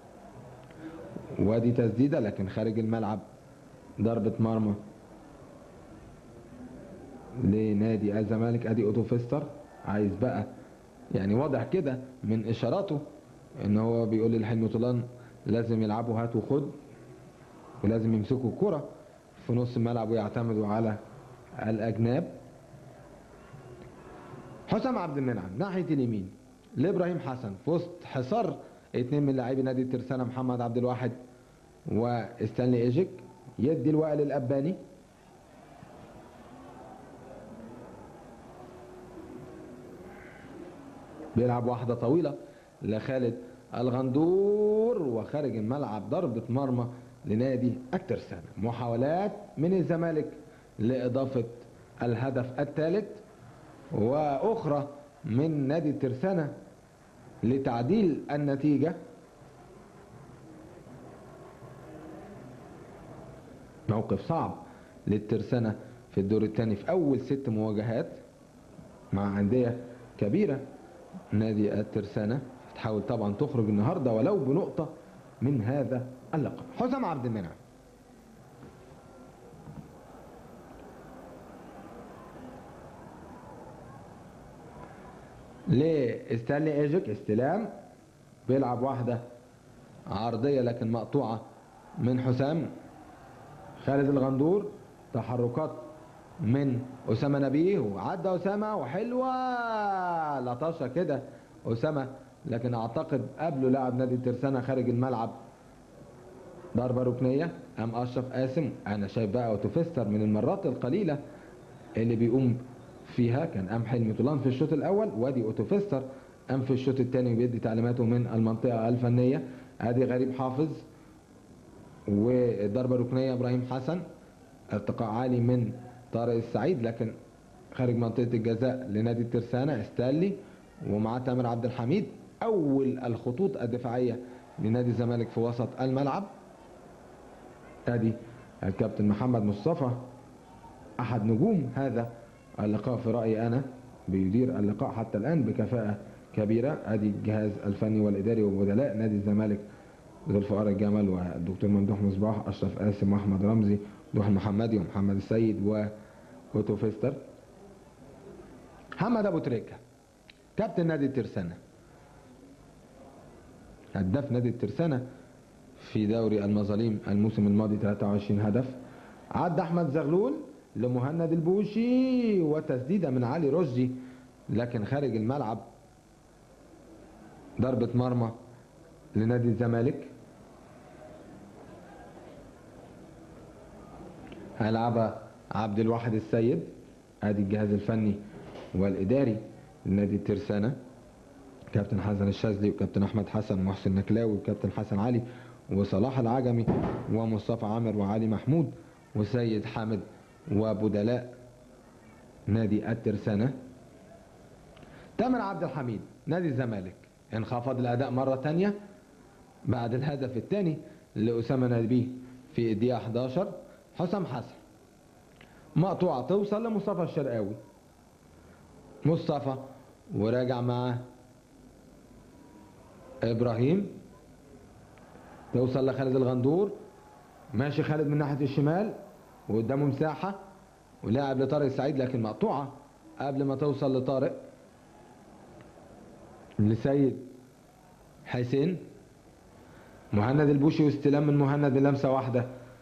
وادي تسديدة لكن خارج الملعب ضربة مرمى لنادي الزمالك ادي اوتو فيستر عايز بقى يعني واضح كده من اشاراته ان هو بيقول للحلم طولان لازم يلعبوا هات وخد ولازم يمسكوا الكرة في نص الملعب ويعتمدوا على الاجناب حسام عبد المنعم ناحية اليمين لابراهيم حسن في وسط حصار اثنين من لاعبي نادي الترسانة محمد عبد الواحد وستانلي ايجيك يدي الوائل الاباني بيلعب واحدة طويلة لخالد الغندور وخارج الملعب ضربة مرمى لنادي الترسانة محاولات من الزمالك لإضافة الهدف الثالث وأخرى من نادي الترسانة لتعديل النتيجة موقف صعب للترسانة في الدور الثاني في أول ست مواجهات مع أندية كبيرة نادي الترسانة تحاول طبعا تخرج النهاردة ولو بنقطة من هذا اللقاء حسام عبد المنعم لستانلي ايجيك استلام بيلعب واحدة عرضية لكن مقطوعة من حسام خالد الغندور تحركات من أسامة نبيه وعدى أسامة وحلوة لطشة كده أسامة لكن أعتقد قبله لاعب نادي الترسانة خارج الملعب ضربة ركنية أم أشرف قاسم أنا شايف بقى أوتوفيستر من المرات القليلة اللي بيقوم فيها كان أم حلمي طولان في الشوط الأول وادي أوتوفيستر أم في الشوط الثاني بيدي تعليماته من المنطقة الفنية ادي غريب حافظ وضربة ركنية إبراهيم حسن ارتقاء عالي من طارق السعيد لكن خارج منطقة الجزاء لنادي الترسانة استالي ومعاه تامر عبد الحميد أول الخطوط الدفاعية لنادي الزمالك في وسط الملعب ادي الكابتن محمد مصطفى احد نجوم هذا اللقاء في رايي انا بيدير اللقاء حتى الان بكفاءه كبيره ادي الجهاز الفني والاداري وبدلاء نادي الزمالك ذو الفقار الجمل والدكتور ممدوح مصباح اشرف قاسم واحمد رمزي ضوح المحمدي ومحمد السيد وكوتو فيستر محمد ابو تريكه كابتن نادي الترسانه هداف نادي الترسانه في دوري المظالم الموسم الماضي 23 هدف عدى احمد زغلول لمهند البوشي وتسديده من علي رشدي لكن خارج الملعب ضربه مرمى لنادي الزمالك هيلعبها عبد الواحد السيد ادي الجهاز الفني والاداري لنادي الترسانه كابتن حسن الشاذلي وكابتن احمد حسن ومحسن نكلاوي وكابتن حسن علي وصلاح العجمي ومصطفى عامر وعلي محمود وسيد حامد وبدلاء نادي الترسانة تامر عبد الحميد نادي الزمالك انخفض الأداء مرة تانية بعد الهدف الثاني لأسامة نبيه في الدقيقة 11 حسام حسن مقطوعة توصل لمصطفى الشرقاوي مصطفى وراجع معاه إبراهيم توصل لخالد الغندور ماشي خالد من ناحيه الشمال وقدامه مساحه ولاعب لطارق السعيد لكن مقطوعه قبل ما توصل لطارق لسيد حسين مهند البوشي واستلام من مهند بلمسه واحده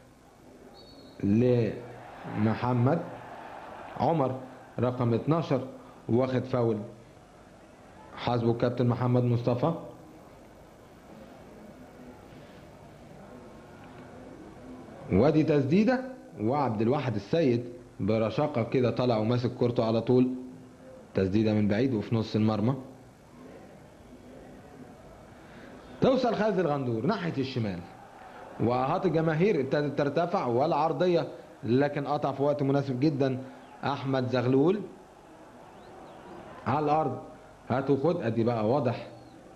لمحمد عمر رقم 12 واخد فاول حاسبه الكابتن محمد مصطفى وادي تسديده وعبد الواحد السيد برشاقه كده طلع وماسك كورته على طول تسديده من بعيد وفي نص المرمى توصل خالد الغندور ناحيه الشمال واهات الجماهير ابتدت ترتفع والعرضيه لكن قطع في وقت مناسب جدا احمد زغلول على الارض هات وخد ادي بقى واضح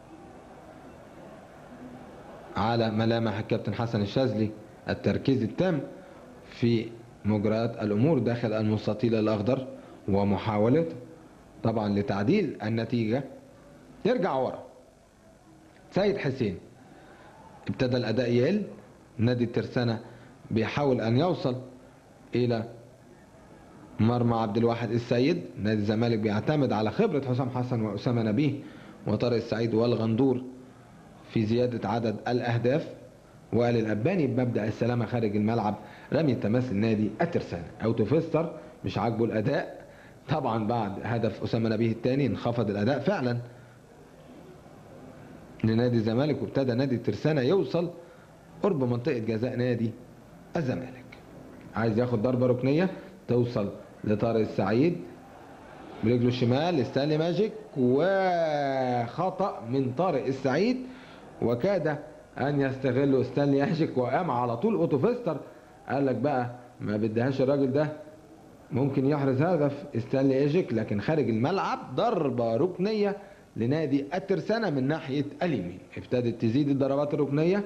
على ملامح الكابتن حسن الشاذلي التركيز التام في مجريات الامور داخل المستطيل الاخضر ومحاوله طبعا لتعديل النتيجه يرجع ورا سيد حسين ابتدى الاداء يقل نادي الترسانه بيحاول ان يوصل الى مرمى عبد الواحد السيد نادي الزمالك بيعتمد على خبره حسام حسن واسامه نبيه وطارق السعيد والغندور في زياده عدد الاهداف وقال الأباني بمبدأ السلامة خارج الملعب رمي التماس للنادي الترسانة أو تفستر مش عاجبه الأداء طبعا بعد هدف أسامة نبيه الثاني انخفض الأداء فعلا لنادي الزمالك وابتدى نادي الترسانة يوصل قرب منطقة جزاء نادي الزمالك عايز ياخد ضربة ركنية توصل لطارق السعيد برجله الشمال ستانلي ماجيك وخطأ من طارق السعيد وكاد ان يستغلوا ستانلي ماجيك وقام على طول اوتو فيستر قال لك بقى ما بدهاش الراجل ده ممكن يحرز هدف ستانلي ايجيك لكن خارج الملعب ضربة ركنية لنادي الترسانة من ناحية اليمين ابتدت تزيد الضربات الركنية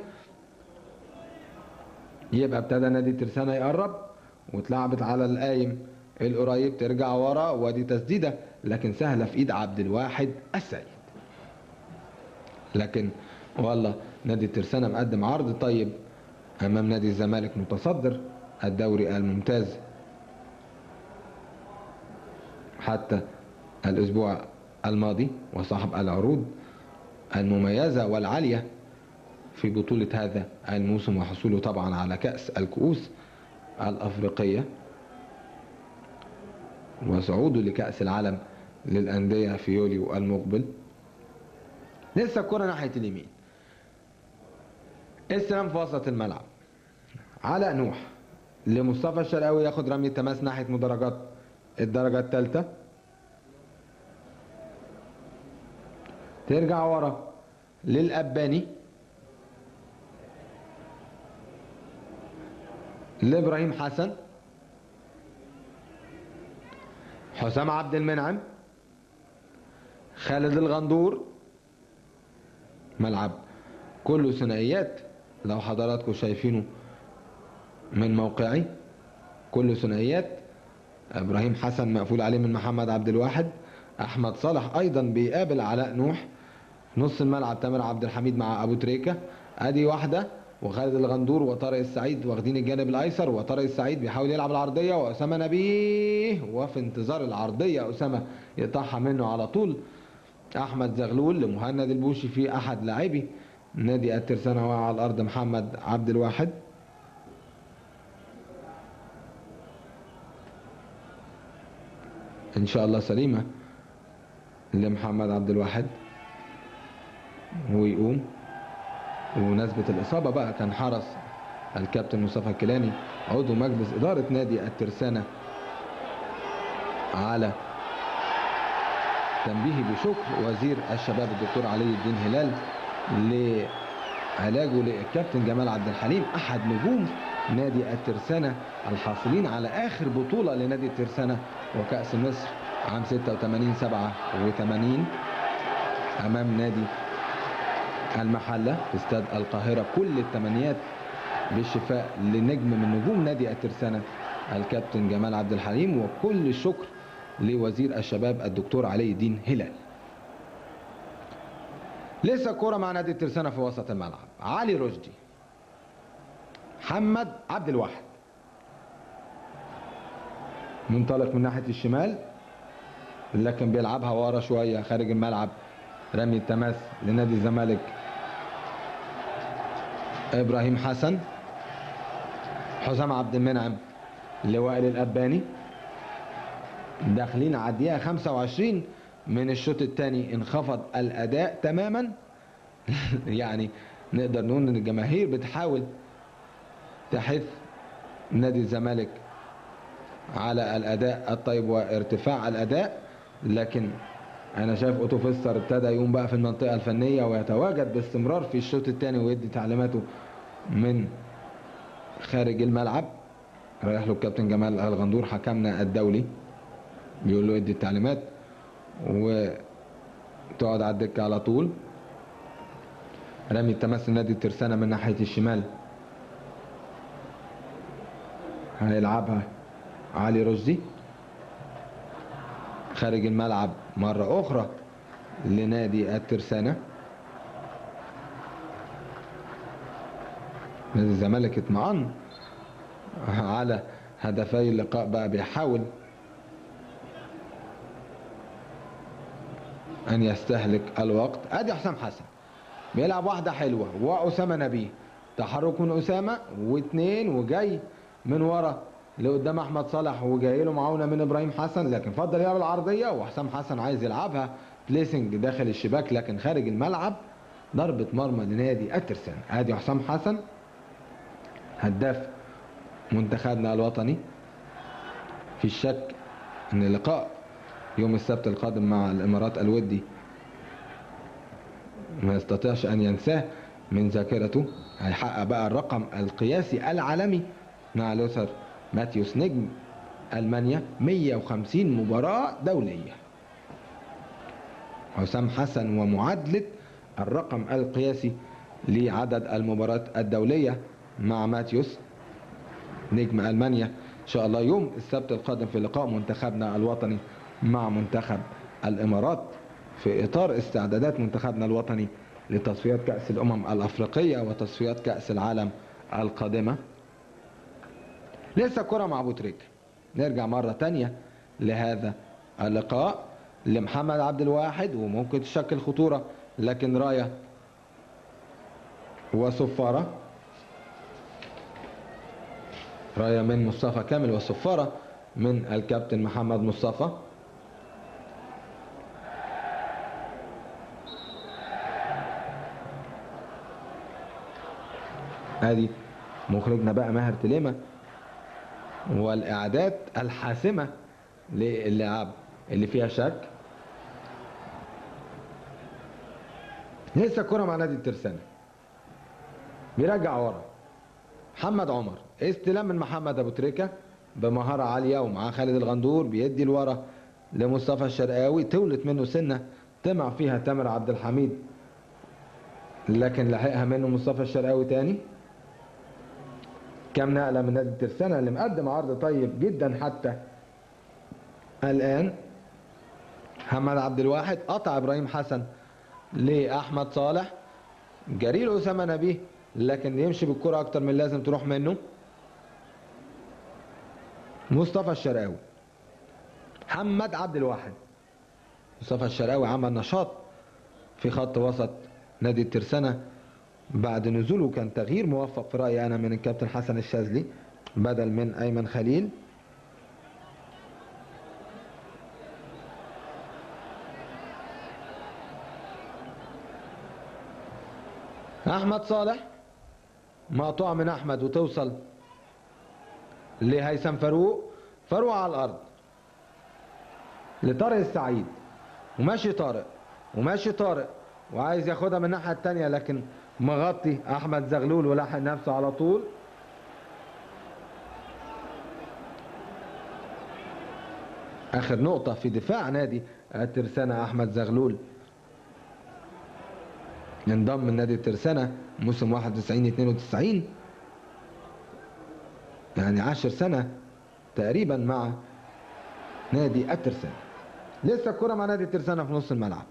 يبقى ابتدى نادي الترسانة يقرب واتلعبت على القايم القريب ترجع ورا وادي تسديدة لكن سهلة في ايد عبد الواحد السيد لكن والله نادي الترسانة مقدم عرض طيب امام نادي الزمالك متصدر الدوري الممتاز حتى الاسبوع الماضي وصاحب العروض المميزة والعالية في بطولة هذا الموسم وحصوله طبعا على كأس الكؤوس الأفريقية وصعوده لكأس العالم للأندية في يوليو المقبل لسه الكرة ناحية اليمين استلام في وسط الملعب علاء نوح لمصطفى الشرقاوي ياخد رمي التماس ناحية مدرجات الدرجة الثالثة ترجع ورا للأباني لإبراهيم حسن حسام عبد المنعم خالد الغندور ملعب كله ثنائيات لو حضراتكم شايفينه من موقعي كله ثنائيات ابراهيم حسن مقفول عليه من محمد عبد الواحد احمد صالح ايضا بيقابل علاء نوح نص الملعب تامر عبد الحميد مع ابو تريكه ادي واحده وخالد الغندور وطارق السعيد واخدين الجانب الايسر وطارق السعيد بيحاول يلعب العرضيه واسامه نبيه وفي انتظار العرضيه اسامه يقطعها منه على طول احمد زغلول لمهند البوشي في احد لاعبي نادي الترسانة وقع على الارض محمد عبد الواحد ان شاء الله سليمه لمحمد عبد الواحد ويقوم ونسبة الإصابة بقى كان حرس الكابتن مصطفى الكيلاني عضو مجلس إدارة نادي الترسانة على تنبيه بشكر وزير الشباب الدكتور علي الدين هلال لعلاجه للكابتن جمال عبد الحليم أحد نجوم نادي الترسانة الحاصلين على آخر بطولة لنادي الترسانة وكأس مصر عام 86 87 أمام نادي المحلة في استاد القاهرة كل التمنيات بالشفاء لنجم من نجوم نادي الترسانة الكابتن جمال عبد الحليم وكل الشكر لوزير الشباب الدكتور علي الدين هلال لسه كرة مع نادي الترسانة في وسط الملعب علي رشدي محمد عبد الواحد منطلق من ناحية الشمال لكن بيلعبها ورا شوية خارج الملعب رمي التماس لنادي الزمالك ابراهيم حسن حسام عبد المنعم لوائل الاباني داخلين على الدقيقه 25 من الشوط الثاني انخفض الاداء تماما يعني نقدر نقول ان الجماهير بتحاول تحث نادي الزمالك على الاداء الطيب وارتفاع الاداء لكن انا شايف اوتو فيستر ابتدى يقوم بقى في المنطقه الفنيه ويتواجد باستمرار في الشوط الثاني ويدي تعليماته من خارج الملعب رايح له الكابتن جمال الغندور حكمنا الدولي بيقول له ادي التعليمات وتقعد على الدكه على طول رمي التماس نادي الترسانه من ناحيه الشمال هيلعبها علي رشدي خارج الملعب مرة أخرى لنادي الترسانة نادي الزمالك اطمئن على هدفي اللقاء بقى بيحاول أن يستهلك الوقت أدي حسام حسن بيلعب واحدة حلوة وأسامة نبيه تحرك من أسامة واثنين وجاي من ورا لقدام احمد صالح وجاي له معاونه من ابراهيم حسن لكن فضل يلعب العرضيه وحسام حسن عايز يلعبها بليسنج داخل الشباك لكن خارج الملعب ضربه مرمى لنادي الترسان ادي حسام حسن هداف منتخبنا الوطني في الشك ان اللقاء يوم السبت القادم مع الامارات الودي ما يستطيعش ان ينساه من ذاكرته هيحقق بقى الرقم القياسي العالمي مع لوثر ماتيوس نجم ألمانيا 150 مباراة دولية حسام حسن ومعادلة الرقم القياسي لعدد المباريات الدولية مع ماتيوس نجم ألمانيا إن شاء الله يوم السبت القادم في لقاء منتخبنا الوطني مع منتخب الإمارات في إطار استعدادات منتخبنا الوطني لتصفيات كأس الأمم الأفريقية وتصفيات كأس العالم القادمة لسه كرة مع ابو تريكة نرجع مرة تانية لهذا اللقاء لمحمد عبد الواحد وممكن تشكل خطورة لكن راية وصفارة راية من مصطفى كامل وصفارة من الكابتن محمد مصطفى ادي مخرجنا بقى ماهر تليمه والاعداد الحاسمه للعب اللي فيها شك لسه الكره مع نادي الترسانه بيرجع ورا محمد عمر استلام من محمد ابو تريكه بمهاره عاليه ومعاه خالد الغندور بيدي لورا لمصطفى الشرقاوي تولت منه سنه طمع فيها تامر عبد الحميد لكن لحقها منه مصطفى الشرقاوي تاني كام نقله من نادي الترسانه اللي مقدم عرض طيب جدا حتى الان محمد عبد الواحد قطع ابراهيم حسن لاحمد صالح جرير اسامه نبيه لكن يمشي بالكره اكتر من لازم تروح منه مصطفى الشرقاوي محمد عبد الواحد مصطفى الشرقاوي عمل نشاط في خط وسط نادي الترسانة بعد نزوله كان تغيير موفق في رأيي أنا من الكابتن حسن الشاذلي بدل من أيمن خليل أحمد صالح مقطوعة من أحمد وتوصل لهيثم فاروق فاروق على الأرض لطارق السعيد وماشي طارق وماشي طارق وعايز ياخدها من الناحيه الثانيه لكن مغطي احمد زغلول ولحق نفسه على طول اخر نقطه في دفاع نادي الترسانه احمد زغلول انضم من نادي الترسانه موسم 91 92 يعني عشر سنه تقريبا مع نادي الترسانه لسه الكره مع نادي الترسانه في نص الملعب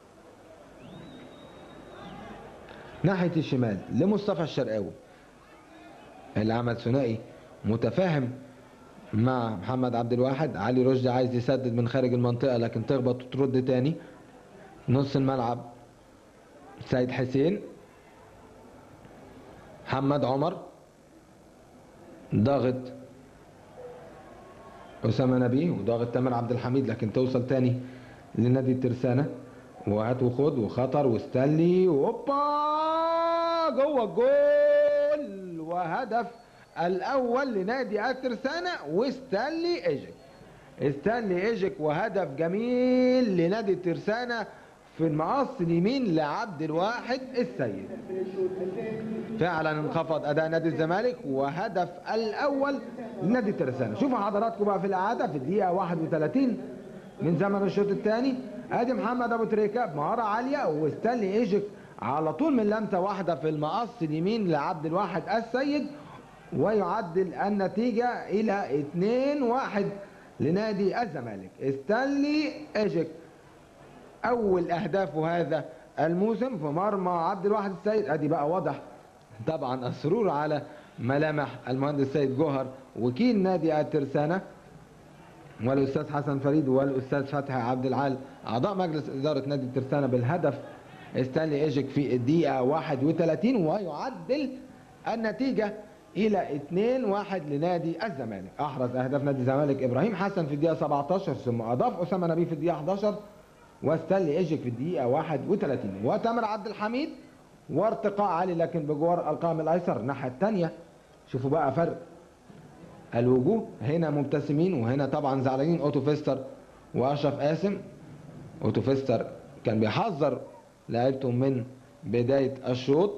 ناحية الشمال لمصطفى الشرقاوي اللي عمل ثنائي متفاهم مع محمد عبد الواحد علي رشدي عايز يسدد من خارج المنطقة لكن تخبط وترد تاني نص الملعب سيد حسين محمد عمر ضاغط أسامة نبيه وضاغط تامر عبد الحميد لكن توصل تاني لنادي الترسانة وهات وخد وخطر واستنلي وهوبا جوه الجول وهدف الاول لنادي الترسانة وستانلي ايجيك ستانلي ايجيك وهدف جميل لنادي الترسانة في المقص اليمين لعبد الواحد السيد فعلا انخفض اداء نادي الزمالك وهدف الاول لنادي الترسانة شوفوا حضراتكم بقى في الاعاده في الدقيقه 31 من زمن الشوط الثاني ادي محمد ابو تريكه بمهاره عاليه وستانلي ايجيك على طول من لمسه واحده في المقص اليمين لعبد الواحد السيد ويعدل النتيجه الى 2 1 لنادي الزمالك ستانلي ايجيك اول اهدافه هذا الموسم في مرمى عبد الواحد السيد ادي بقى واضح طبعا السرور على ملامح المهندس سيد جوهر وكيل نادي الترسانه والاستاذ حسن فريد والاستاذ فتحي عبد العال اعضاء مجلس اداره نادي الترسانه بالهدف ستانلي ايجيك في الدقيقه 31 ويعدل النتيجه الى 2-1 لنادي الزمالك احرز اهداف نادي الزمالك ابراهيم حسن في الدقيقه 17 ثم اضاف اسامه نبيه في الدقيقه 11 وستانلي ايجيك في الدقيقه 31 وتامر عبد الحميد وارتقاء عالي لكن بجوار القائم الايسر الناحيه الثانيه شوفوا بقى فرق الوجوه هنا مبتسمين وهنا طبعا زعلانين اوتو فيستر واشرف قاسم اوتو فيستر كان بيحذر لعيبته من بدايه الشوط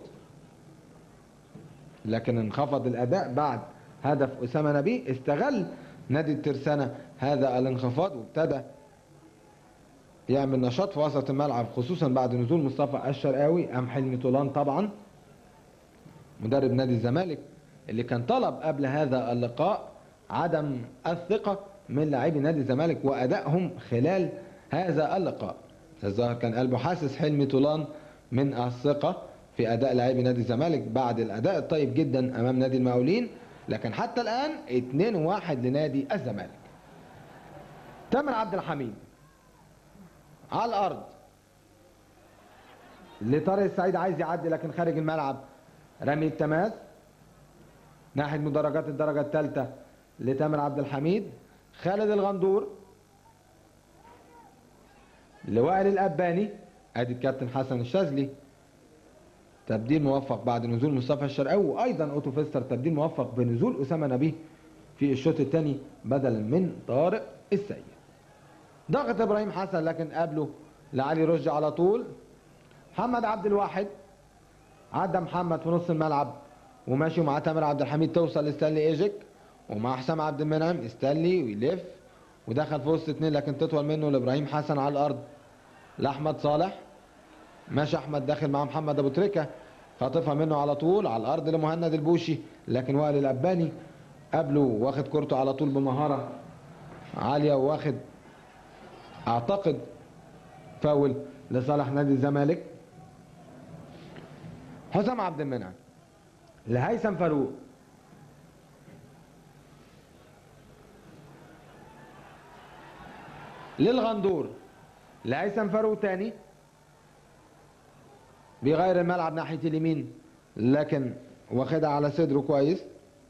لكن انخفض الاداء بعد هدف اسامه نبيه استغل نادي الترسانه هذا الانخفاض وابتدى يعمل نشاط في وسط الملعب خصوصا بعد نزول مصطفى الشرقاوي ام حلمي طولان طبعا مدرب نادي الزمالك اللي كان طلب قبل هذا اللقاء عدم الثقة من لاعبي نادي الزمالك وأدائهم خلال هذا اللقاء الظاهر كان قلبه حاسس حلمي طولان من الثقة في أداء لاعبي نادي الزمالك بعد الأداء الطيب جدا أمام نادي المقاولين لكن حتى الآن 2-1 لنادي الزمالك تامر عبد الحميد على الأرض لطارق السعيد عايز يعدي لكن خارج الملعب رمي التماس ناحية مدرجات الدرجة الثالثة لتامر عبد الحميد خالد الغندور لوائل الأباني ادي الكابتن حسن الشاذلي تبديل موفق بعد نزول مصطفى الشرقاوي وايضا اوتو فيستر تبديل موفق بنزول اسامه نبيه في الشوط الثاني بدلا من طارق السيد ضغط ابراهيم حسن لكن قابله لعلي رشدي على طول محمد عبد الواحد عدى محمد في نص الملعب وماشي مع تامر عبد الحميد توصل لستانلي ايجيك ومع حسام عبد المنعم استانلي ويلف ودخل في وسط اتنين لكن تطول منه لابراهيم حسن على الارض لاحمد صالح ماشي احمد داخل مع محمد ابو تريكه خاطفها منه على طول على الارض لمهند البوشي لكن وائل الاباني قبله واخد كورته على طول بمهاره عاليه واخد اعتقد فاول لصالح نادي الزمالك حسام عبد المنعم لهيثم فاروق للغندور لهيثم فاروق تاني بيغير الملعب ناحيه اليمين لكن واخدها على صدره كويس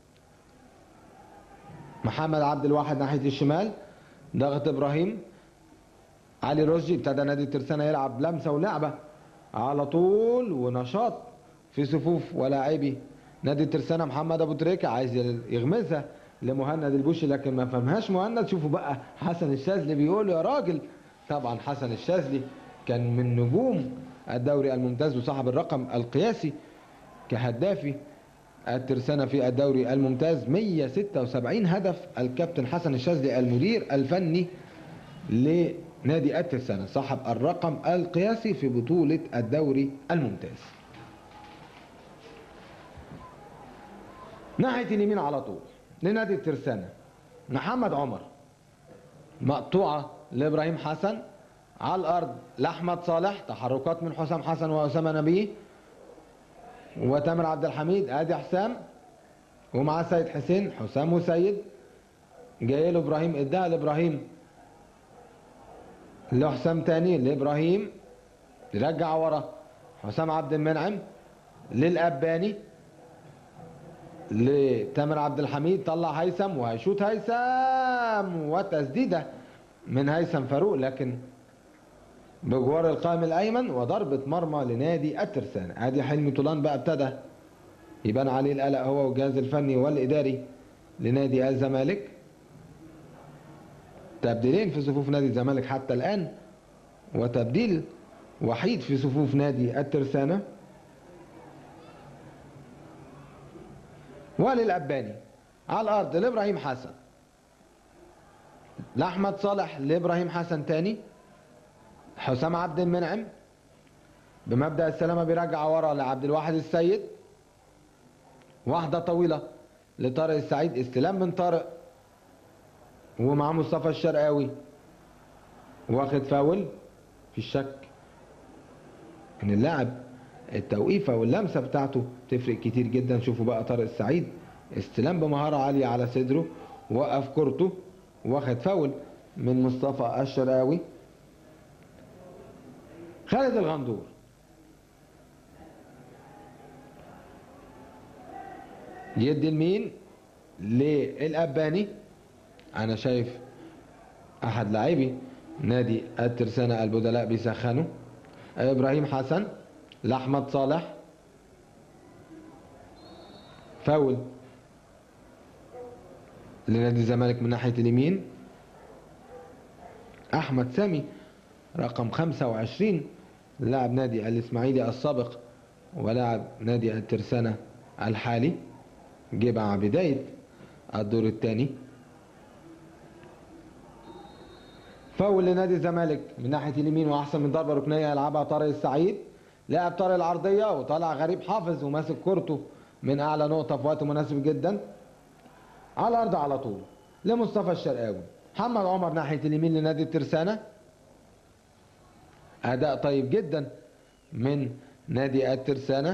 محمد عبد الواحد ناحيه الشمال ضغط ابراهيم علي رشدي ابتدى نادي الترسانة يلعب لمسه ولعبه على طول ونشاط في صفوف ولاعبي نادي الترسانة محمد ابو تريكه عايز يغمسها لمهند البوشي لكن ما فهمهاش مهند شوفوا بقى حسن الشاذلي بيقول يا راجل طبعا حسن الشاذلي كان من نجوم الدوري الممتاز وصاحب الرقم القياسي كهدافي الترسانة في الدوري الممتاز 176 هدف الكابتن حسن الشاذلي المدير الفني لنادي الترسانة صاحب الرقم القياسي في بطولة الدوري الممتاز ناحية اليمين على طول لنادي الترسانة محمد عمر مقطوعة لإبراهيم حسن على الأرض لأحمد صالح تحركات من حسام حسن وأسامة نبيه وتامر عبد الحميد ادي حسام ومعاه سيد حسين حسام وسيد جاي له ابراهيم اداها لابراهيم لحسام تاني لابراهيم يرجع ورا حسام عبد المنعم للاباني لتامر عبد الحميد طلع هيثم وهيشوط هيثم وتسديده من هيثم فاروق لكن بجوار القائم الايمن وضربه مرمى لنادي الترسانة ادي حلمي طولان بقى ابتدى يبان عليه القلق هو والجهاز الفني والاداري لنادي الزمالك تبديلين في صفوف نادي الزمالك حتى الان وتبديل وحيد في صفوف نادي الترسانة وللأباني على الأرض لإبراهيم حسن لأحمد صالح لإبراهيم حسن تاني حسام عبد المنعم بمبدأ السلامة بيرجع ورا لعبد الواحد السيد واحدة طويلة لطارق السعيد استلام من طارق ومع مصطفى الشرقاوي واخد فاول في الشك ان اللاعب التوقيفة واللمسة بتاعته تفرق كتير جدا شوفوا بقى طارق السعيد استلام بمهارة عالية على صدره وقف كورته واخد فاول من مصطفى الشرقاوي خالد الغندور يدي لمين للأباني أنا شايف أحد لاعبي نادي الترسانة البدلاء بيسخنوا إبراهيم حسن لأحمد صالح فاول لنادي الزمالك من ناحية اليمين أحمد سامي رقم 25 لاعب نادي الإسماعيلي السابق ولاعب نادي الترسانة الحالي جه مع بداية الدور الثاني فاول لنادي الزمالك من ناحية اليمين وأحسن من ضربة ركنية يلعبها طارق السعيد لاعب طارق العرضية وطالع غريب حافظ وماسك كورته من أعلى نقطة في وقت مناسب جدا على الأرض على طول لمصطفى الشرقاوي محمد عمر ناحية اليمين لنادي الترسانة أداء طيب جدا من نادي الترسانة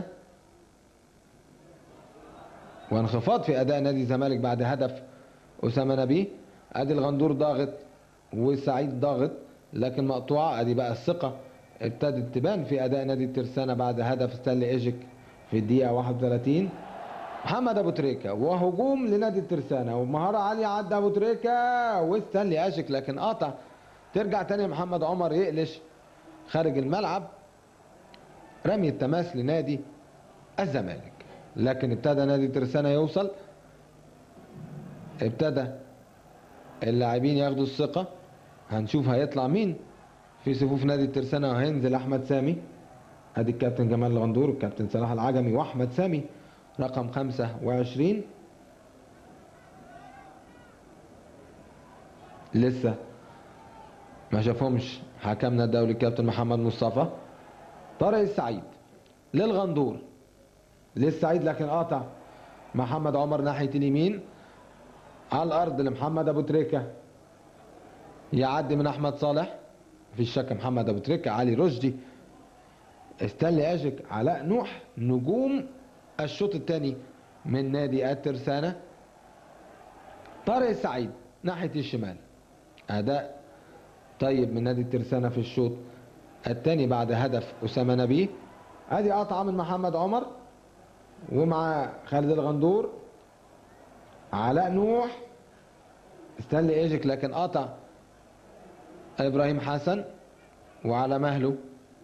وانخفاض في أداء نادي الزمالك بعد هدف أسامة نبيه أدي الغندور ضاغط وسعيد ضاغط لكن مقطوعة أدي بقى الثقة ابتدت تبان في أداء نادي الترسانة بعد هدف ستانلي إيجيك في الدقيقة 31 محمد أبو تريكة وهجوم لنادي الترسانة ومهارة عالية عدى أبو تريكة وستانلي إيجيك لكن قاطع ترجع تاني محمد عمر يقلش خارج الملعب رمي التماس لنادي الزمالك لكن ابتدى نادي ترسانة يوصل ابتدى اللاعبين ياخدوا الثقة هنشوف هيطلع مين في صفوف نادي الترسانة وهينزل أحمد سامي ادي الكابتن جمال الغندور والكابتن صلاح العجمي واحمد سامي رقم 25 لسه ما شافهمش حكمنا الدولي الكابتن محمد مصطفى طارق السعيد للغندور للسعيد لكن قاطع محمد عمر ناحية اليمين على الأرض لمحمد أبو تريكة يعدي من أحمد صالح في الشك محمد أبو تريكة علي رشدي استنلي أجك علاء نوح نجوم الشوط الثاني من نادي الترسانة طارق السعيد ناحية الشمال أداء طيب من نادي الترسانة في الشوط الثاني بعد هدف أسامة نبيه ادي قطعة من محمد عمر ومع خالد الغندور علاء نوح استنلي ايجك لكن قطع ابراهيم حسن وعلى مهله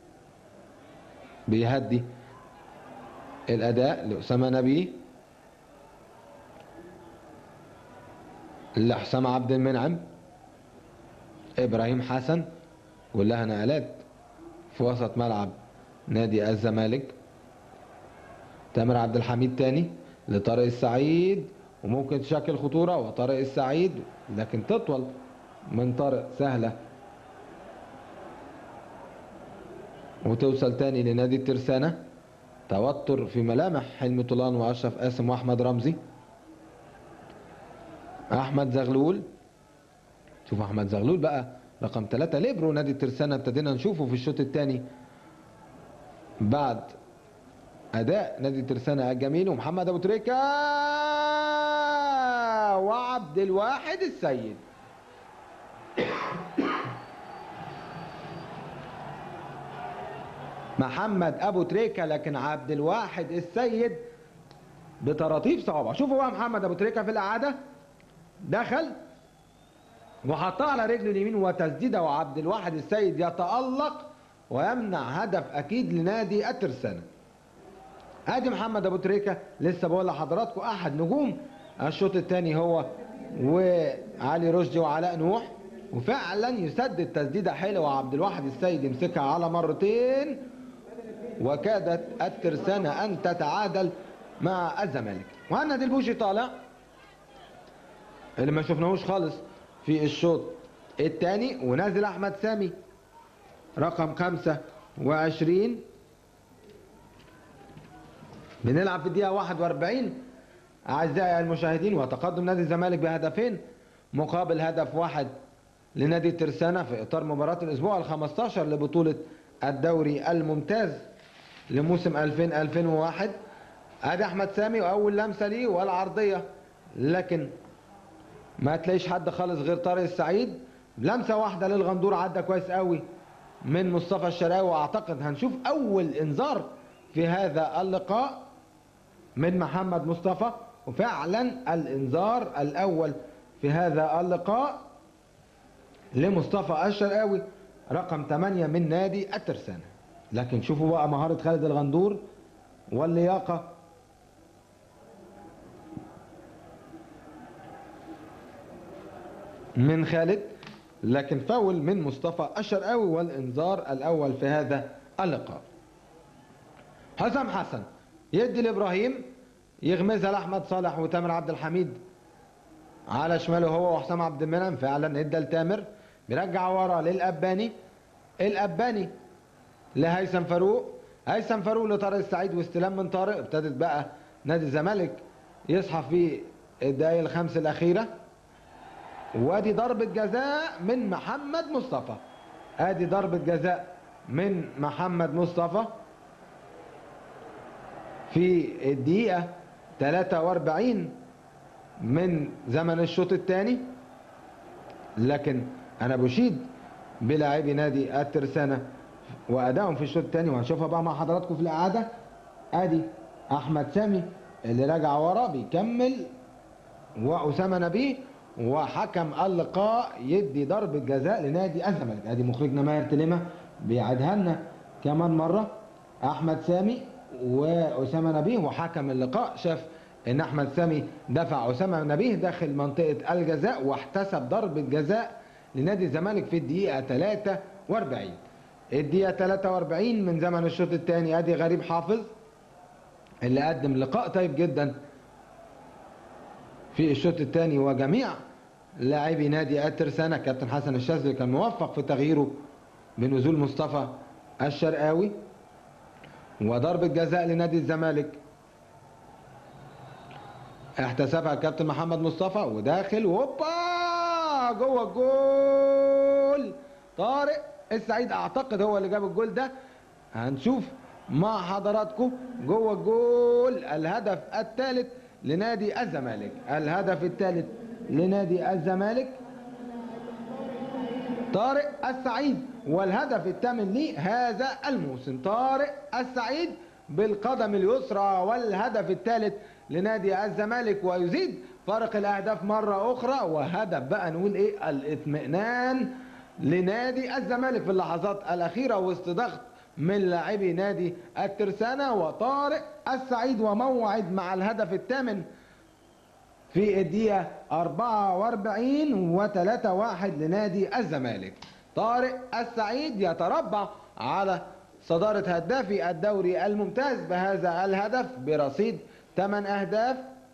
بيهدي الاداء لاسامه نبيه لحسام عبد المنعم ابراهيم حسن كلها نقلات في وسط ملعب نادي الزمالك تامر عبد الحميد تاني لطارق السعيد وممكن تشكل خطورة وطارق السعيد لكن تطول من طارق سهلة وتوصل تاني لنادي الترسانة توتر في ملامح حلمي طولان واشرف قاسم واحمد رمزي احمد زغلول شوف احمد زغلول بقى رقم ثلاثة ليبرو نادي الترسانة ابتدينا نشوفه في الشوط الثاني بعد اداء نادي الترسانة الجميل ومحمد ابو تريكة وعبد الواحد السيد محمد ابو تريكة لكن عبد الواحد السيد بطراطيف صوابع شوفوا بقى محمد ابو تريكة في الاعاده دخل وحطها على رجله اليمين وتسديده وعبد الواحد السيد يتالق ويمنع هدف اكيد لنادي الترسانه ادي محمد ابو تريكه لسه بقول لحضراتكم احد نجوم الشوط الثاني هو وعلي رشدي وعلاء نوح وفعلا يسدد تسديده حلوه وعبد الواحد السيد يمسكها على مرتين وكادت الترسانه ان تتعادل مع الزمالك وهنا دي البوشي طالع اللي ما شفناهوش خالص في الشوط الثاني ونازل احمد سامي رقم 25 بنلعب في الدقيقة 41 أعزائي المشاهدين وتقدم نادي الزمالك بهدفين مقابل هدف واحد لنادي الترسانة في إطار مباراة الأسبوع ال 15 لبطولة الدوري الممتاز لموسم 2000 2001 ادي احمد سامي واول لمسه ليه والعرضيه لكن ما تلاقيش حد خالص غير طارق السعيد لمسه واحده للغندور عدى كويس قوي من مصطفى الشراوي واعتقد هنشوف اول انذار في هذا اللقاء من محمد مصطفى وفعلا الانذار الاول في هذا اللقاء لمصطفى الشرقاوي رقم 8 من نادي الترسانة لكن شوفوا بقى مهارة خالد الغندور واللياقة من خالد لكن فاول من مصطفى الشرقاوي والانذار الاول في هذا اللقاء حسام حسن يدي لابراهيم يغمزها لاحمد صالح وتامر عبد الحميد على شماله هو وحسام عبد المنعم فعلا ادى لتامر بيرجع ورا للاباني الاباني لهيثم فاروق هيثم فاروق لطارق السعيد واستلام من طارق ابتدت بقى نادي الزمالك يصحى في الدقايق الخمس الاخيره وادي ضربه جزاء من محمد مصطفى ادي ضربه جزاء من محمد مصطفى في الدقيقه 43 من زمن الشوط الثاني لكن انا بشيد بلاعبي نادي الترسانه وادائهم في الشوط الثاني وهنشوفها بقى مع حضراتكم في الاعاده ادي احمد سامي اللي راجع ورا بيكمل واسامه نبيه وحكم اللقاء يدي ضربه جزاء لنادي الزمالك ادي مخرجنا ماهر تلمه بيعيدها لنا كمان مره احمد سامي واسامه نبيه وحكم اللقاء شاف ان احمد سامي دفع اسامه نبيه داخل منطقه الجزاء واحتسب ضربه جزاء لنادي الزمالك في الدقيقه 43 الدقيقه 43 من زمن الشوط الثاني ادي غريب حافظ اللي قدم لقاء طيب جدا في الشوط الثاني وجميع لاعبي نادي الترسانة كابتن حسن الشاذلي كان موفق في تغييره بنزول مصطفى الشرقاوي وضربة جزاء لنادي الزمالك احتسبها الكابتن محمد مصطفى وداخل وهوبا جوه الجول طارق السعيد اعتقد هو اللي جاب الجول ده هنشوف مع حضراتكم جوه الجول الهدف الثالث لنادي الزمالك الهدف الثالث لنادي الزمالك طارق السعيد والهدف الثامن ليه هذا الموسم طارق السعيد بالقدم اليسرى والهدف الثالث لنادي الزمالك ويزيد فرق الاهداف مره اخرى وهدف بقى نقول ايه الاطمئنان لنادي الزمالك في اللحظات الاخيره وسط ضغط من لاعبي نادي الترسانه وطارق السعيد وموعد مع الهدف الثامن في الدقيقة 44 و3 1 لنادي الزمالك طارق السعيد يتربع على صدارة هدافي الدوري الممتاز بهذا الهدف برصيد 8 أهداف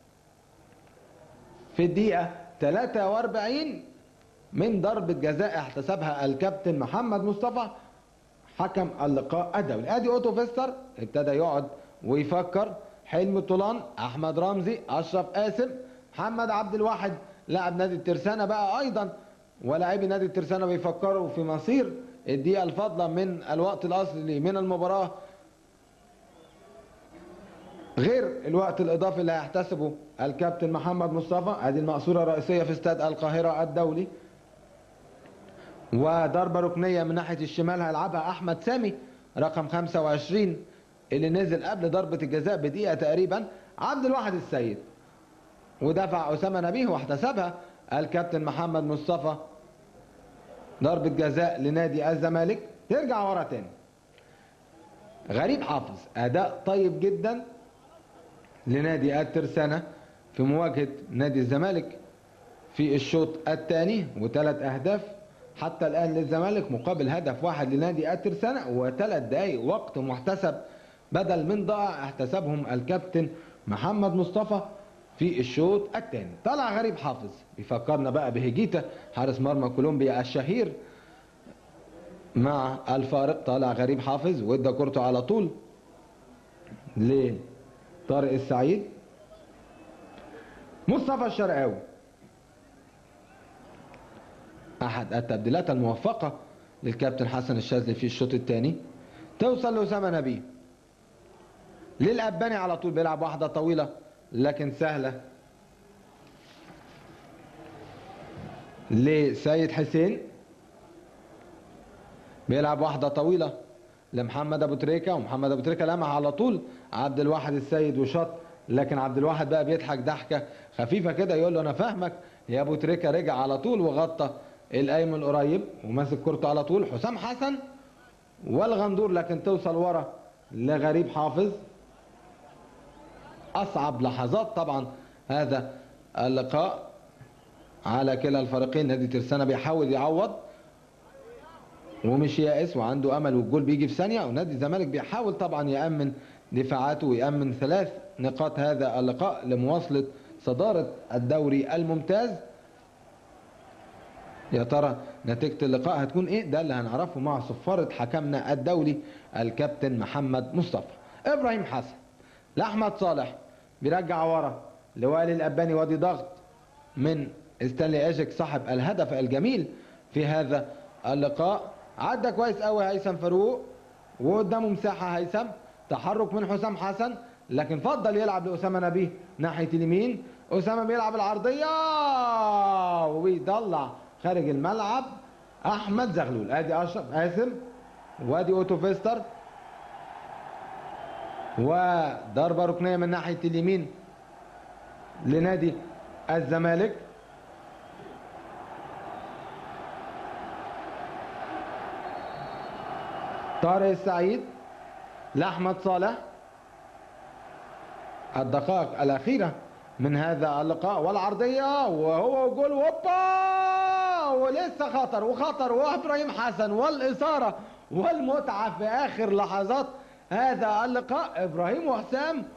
في الدقيقة 43 من ضربة جزاء احتسبها الكابتن محمد مصطفى حكم اللقاء الدولي ادي اوتو فيستر ابتدى يقعد ويفكر حلمي طولان احمد رمزي اشرف قاسم محمد عبد الواحد لاعب نادي الترسانة بقى ايضا ولاعبي نادي الترسانة بيفكروا في مصير الدقيقة الفاضلة من الوقت الاصلي من المباراة غير الوقت الاضافي اللي هيحتسبه الكابتن محمد مصطفى ادي المقصورة الرئيسية في استاد القاهرة الدولي وضربة ركنية من ناحية الشمال هيلعبها احمد سامي رقم 25 اللي نزل قبل ضربة الجزاء بدقيقة تقريبا عبد الواحد السيد ودفع أسامة نبيه واحتسبها الكابتن محمد مصطفى ضربة جزاء لنادي الزمالك ترجع ورا تاني غريب حافظ أداء طيب جدا لنادي الترسانة في مواجهة نادي الزمالك في الشوط الثاني وثلاث أهداف حتى الآن للزمالك مقابل هدف واحد لنادي الترسانة وثلاث دقايق وقت محتسب بدل من ضائع احتسبهم الكابتن محمد مصطفى في الشوط الثاني طلع غريب حافظ بيفكرنا بقى بهجيتا حارس مرمى كولومبيا الشهير مع الفارق طالع غريب حافظ وادى كورته على طول لطارق السعيد مصطفى الشرقاوي احد التبديلات الموفقه للكابتن حسن الشاذلي في الشوط الثاني توصل لاسامه نبيه للاباني على طول بيلعب واحده طويله لكن سهلة لسيد حسين بيلعب واحدة طويلة لمحمد ابو تريكة ومحمد ابو تريكة لمح على طول عبد الواحد السيد وشط لكن عبد الواحد بقى بيضحك ضحكة خفيفة كده يقول له انا فاهمك يا ابو تريكة رجع على طول وغطى القايم القريب وماسك كورته على طول حسام حسن والغندور لكن توصل ورا لغريب حافظ أصعب لحظات طبعا هذا اللقاء على كلا الفريقين نادي ترسانة بيحاول يعوض ومش يائس وعنده امل والجول بيجي في ثانيه ونادي الزمالك بيحاول طبعا يامن دفاعاته ويامن ثلاث نقاط هذا اللقاء لمواصله صداره الدوري الممتاز يا ترى نتيجه اللقاء هتكون ايه ده اللي هنعرفه مع صفاره حكمنا الدولي الكابتن محمد مصطفى ابراهيم حسن لاحمد صالح بيرجع ورا لوائل الاباني وادي ضغط من ستانلي ايجك صاحب الهدف الجميل في هذا اللقاء عدى كويس قوي هيثم فاروق وقدامه مساحه هيثم تحرك من حسام حسن لكن فضل يلعب لاسامه نبيه ناحيه اليمين اسامه بيلعب العرضيه وبيطلع خارج الملعب احمد زغلول ادي اشرف قاسم وادي اوتو فيستر وضربة ركنية من ناحية اليمين لنادي الزمالك طارق السعيد لأحمد صالح الدقائق الأخيرة من هذا اللقاء والعرضية وهو جول ووبا ولسه خطر وخطر وإبراهيم حسن والإثارة والمتعة في آخر لحظات هذا اللقاء ابراهيم وحسام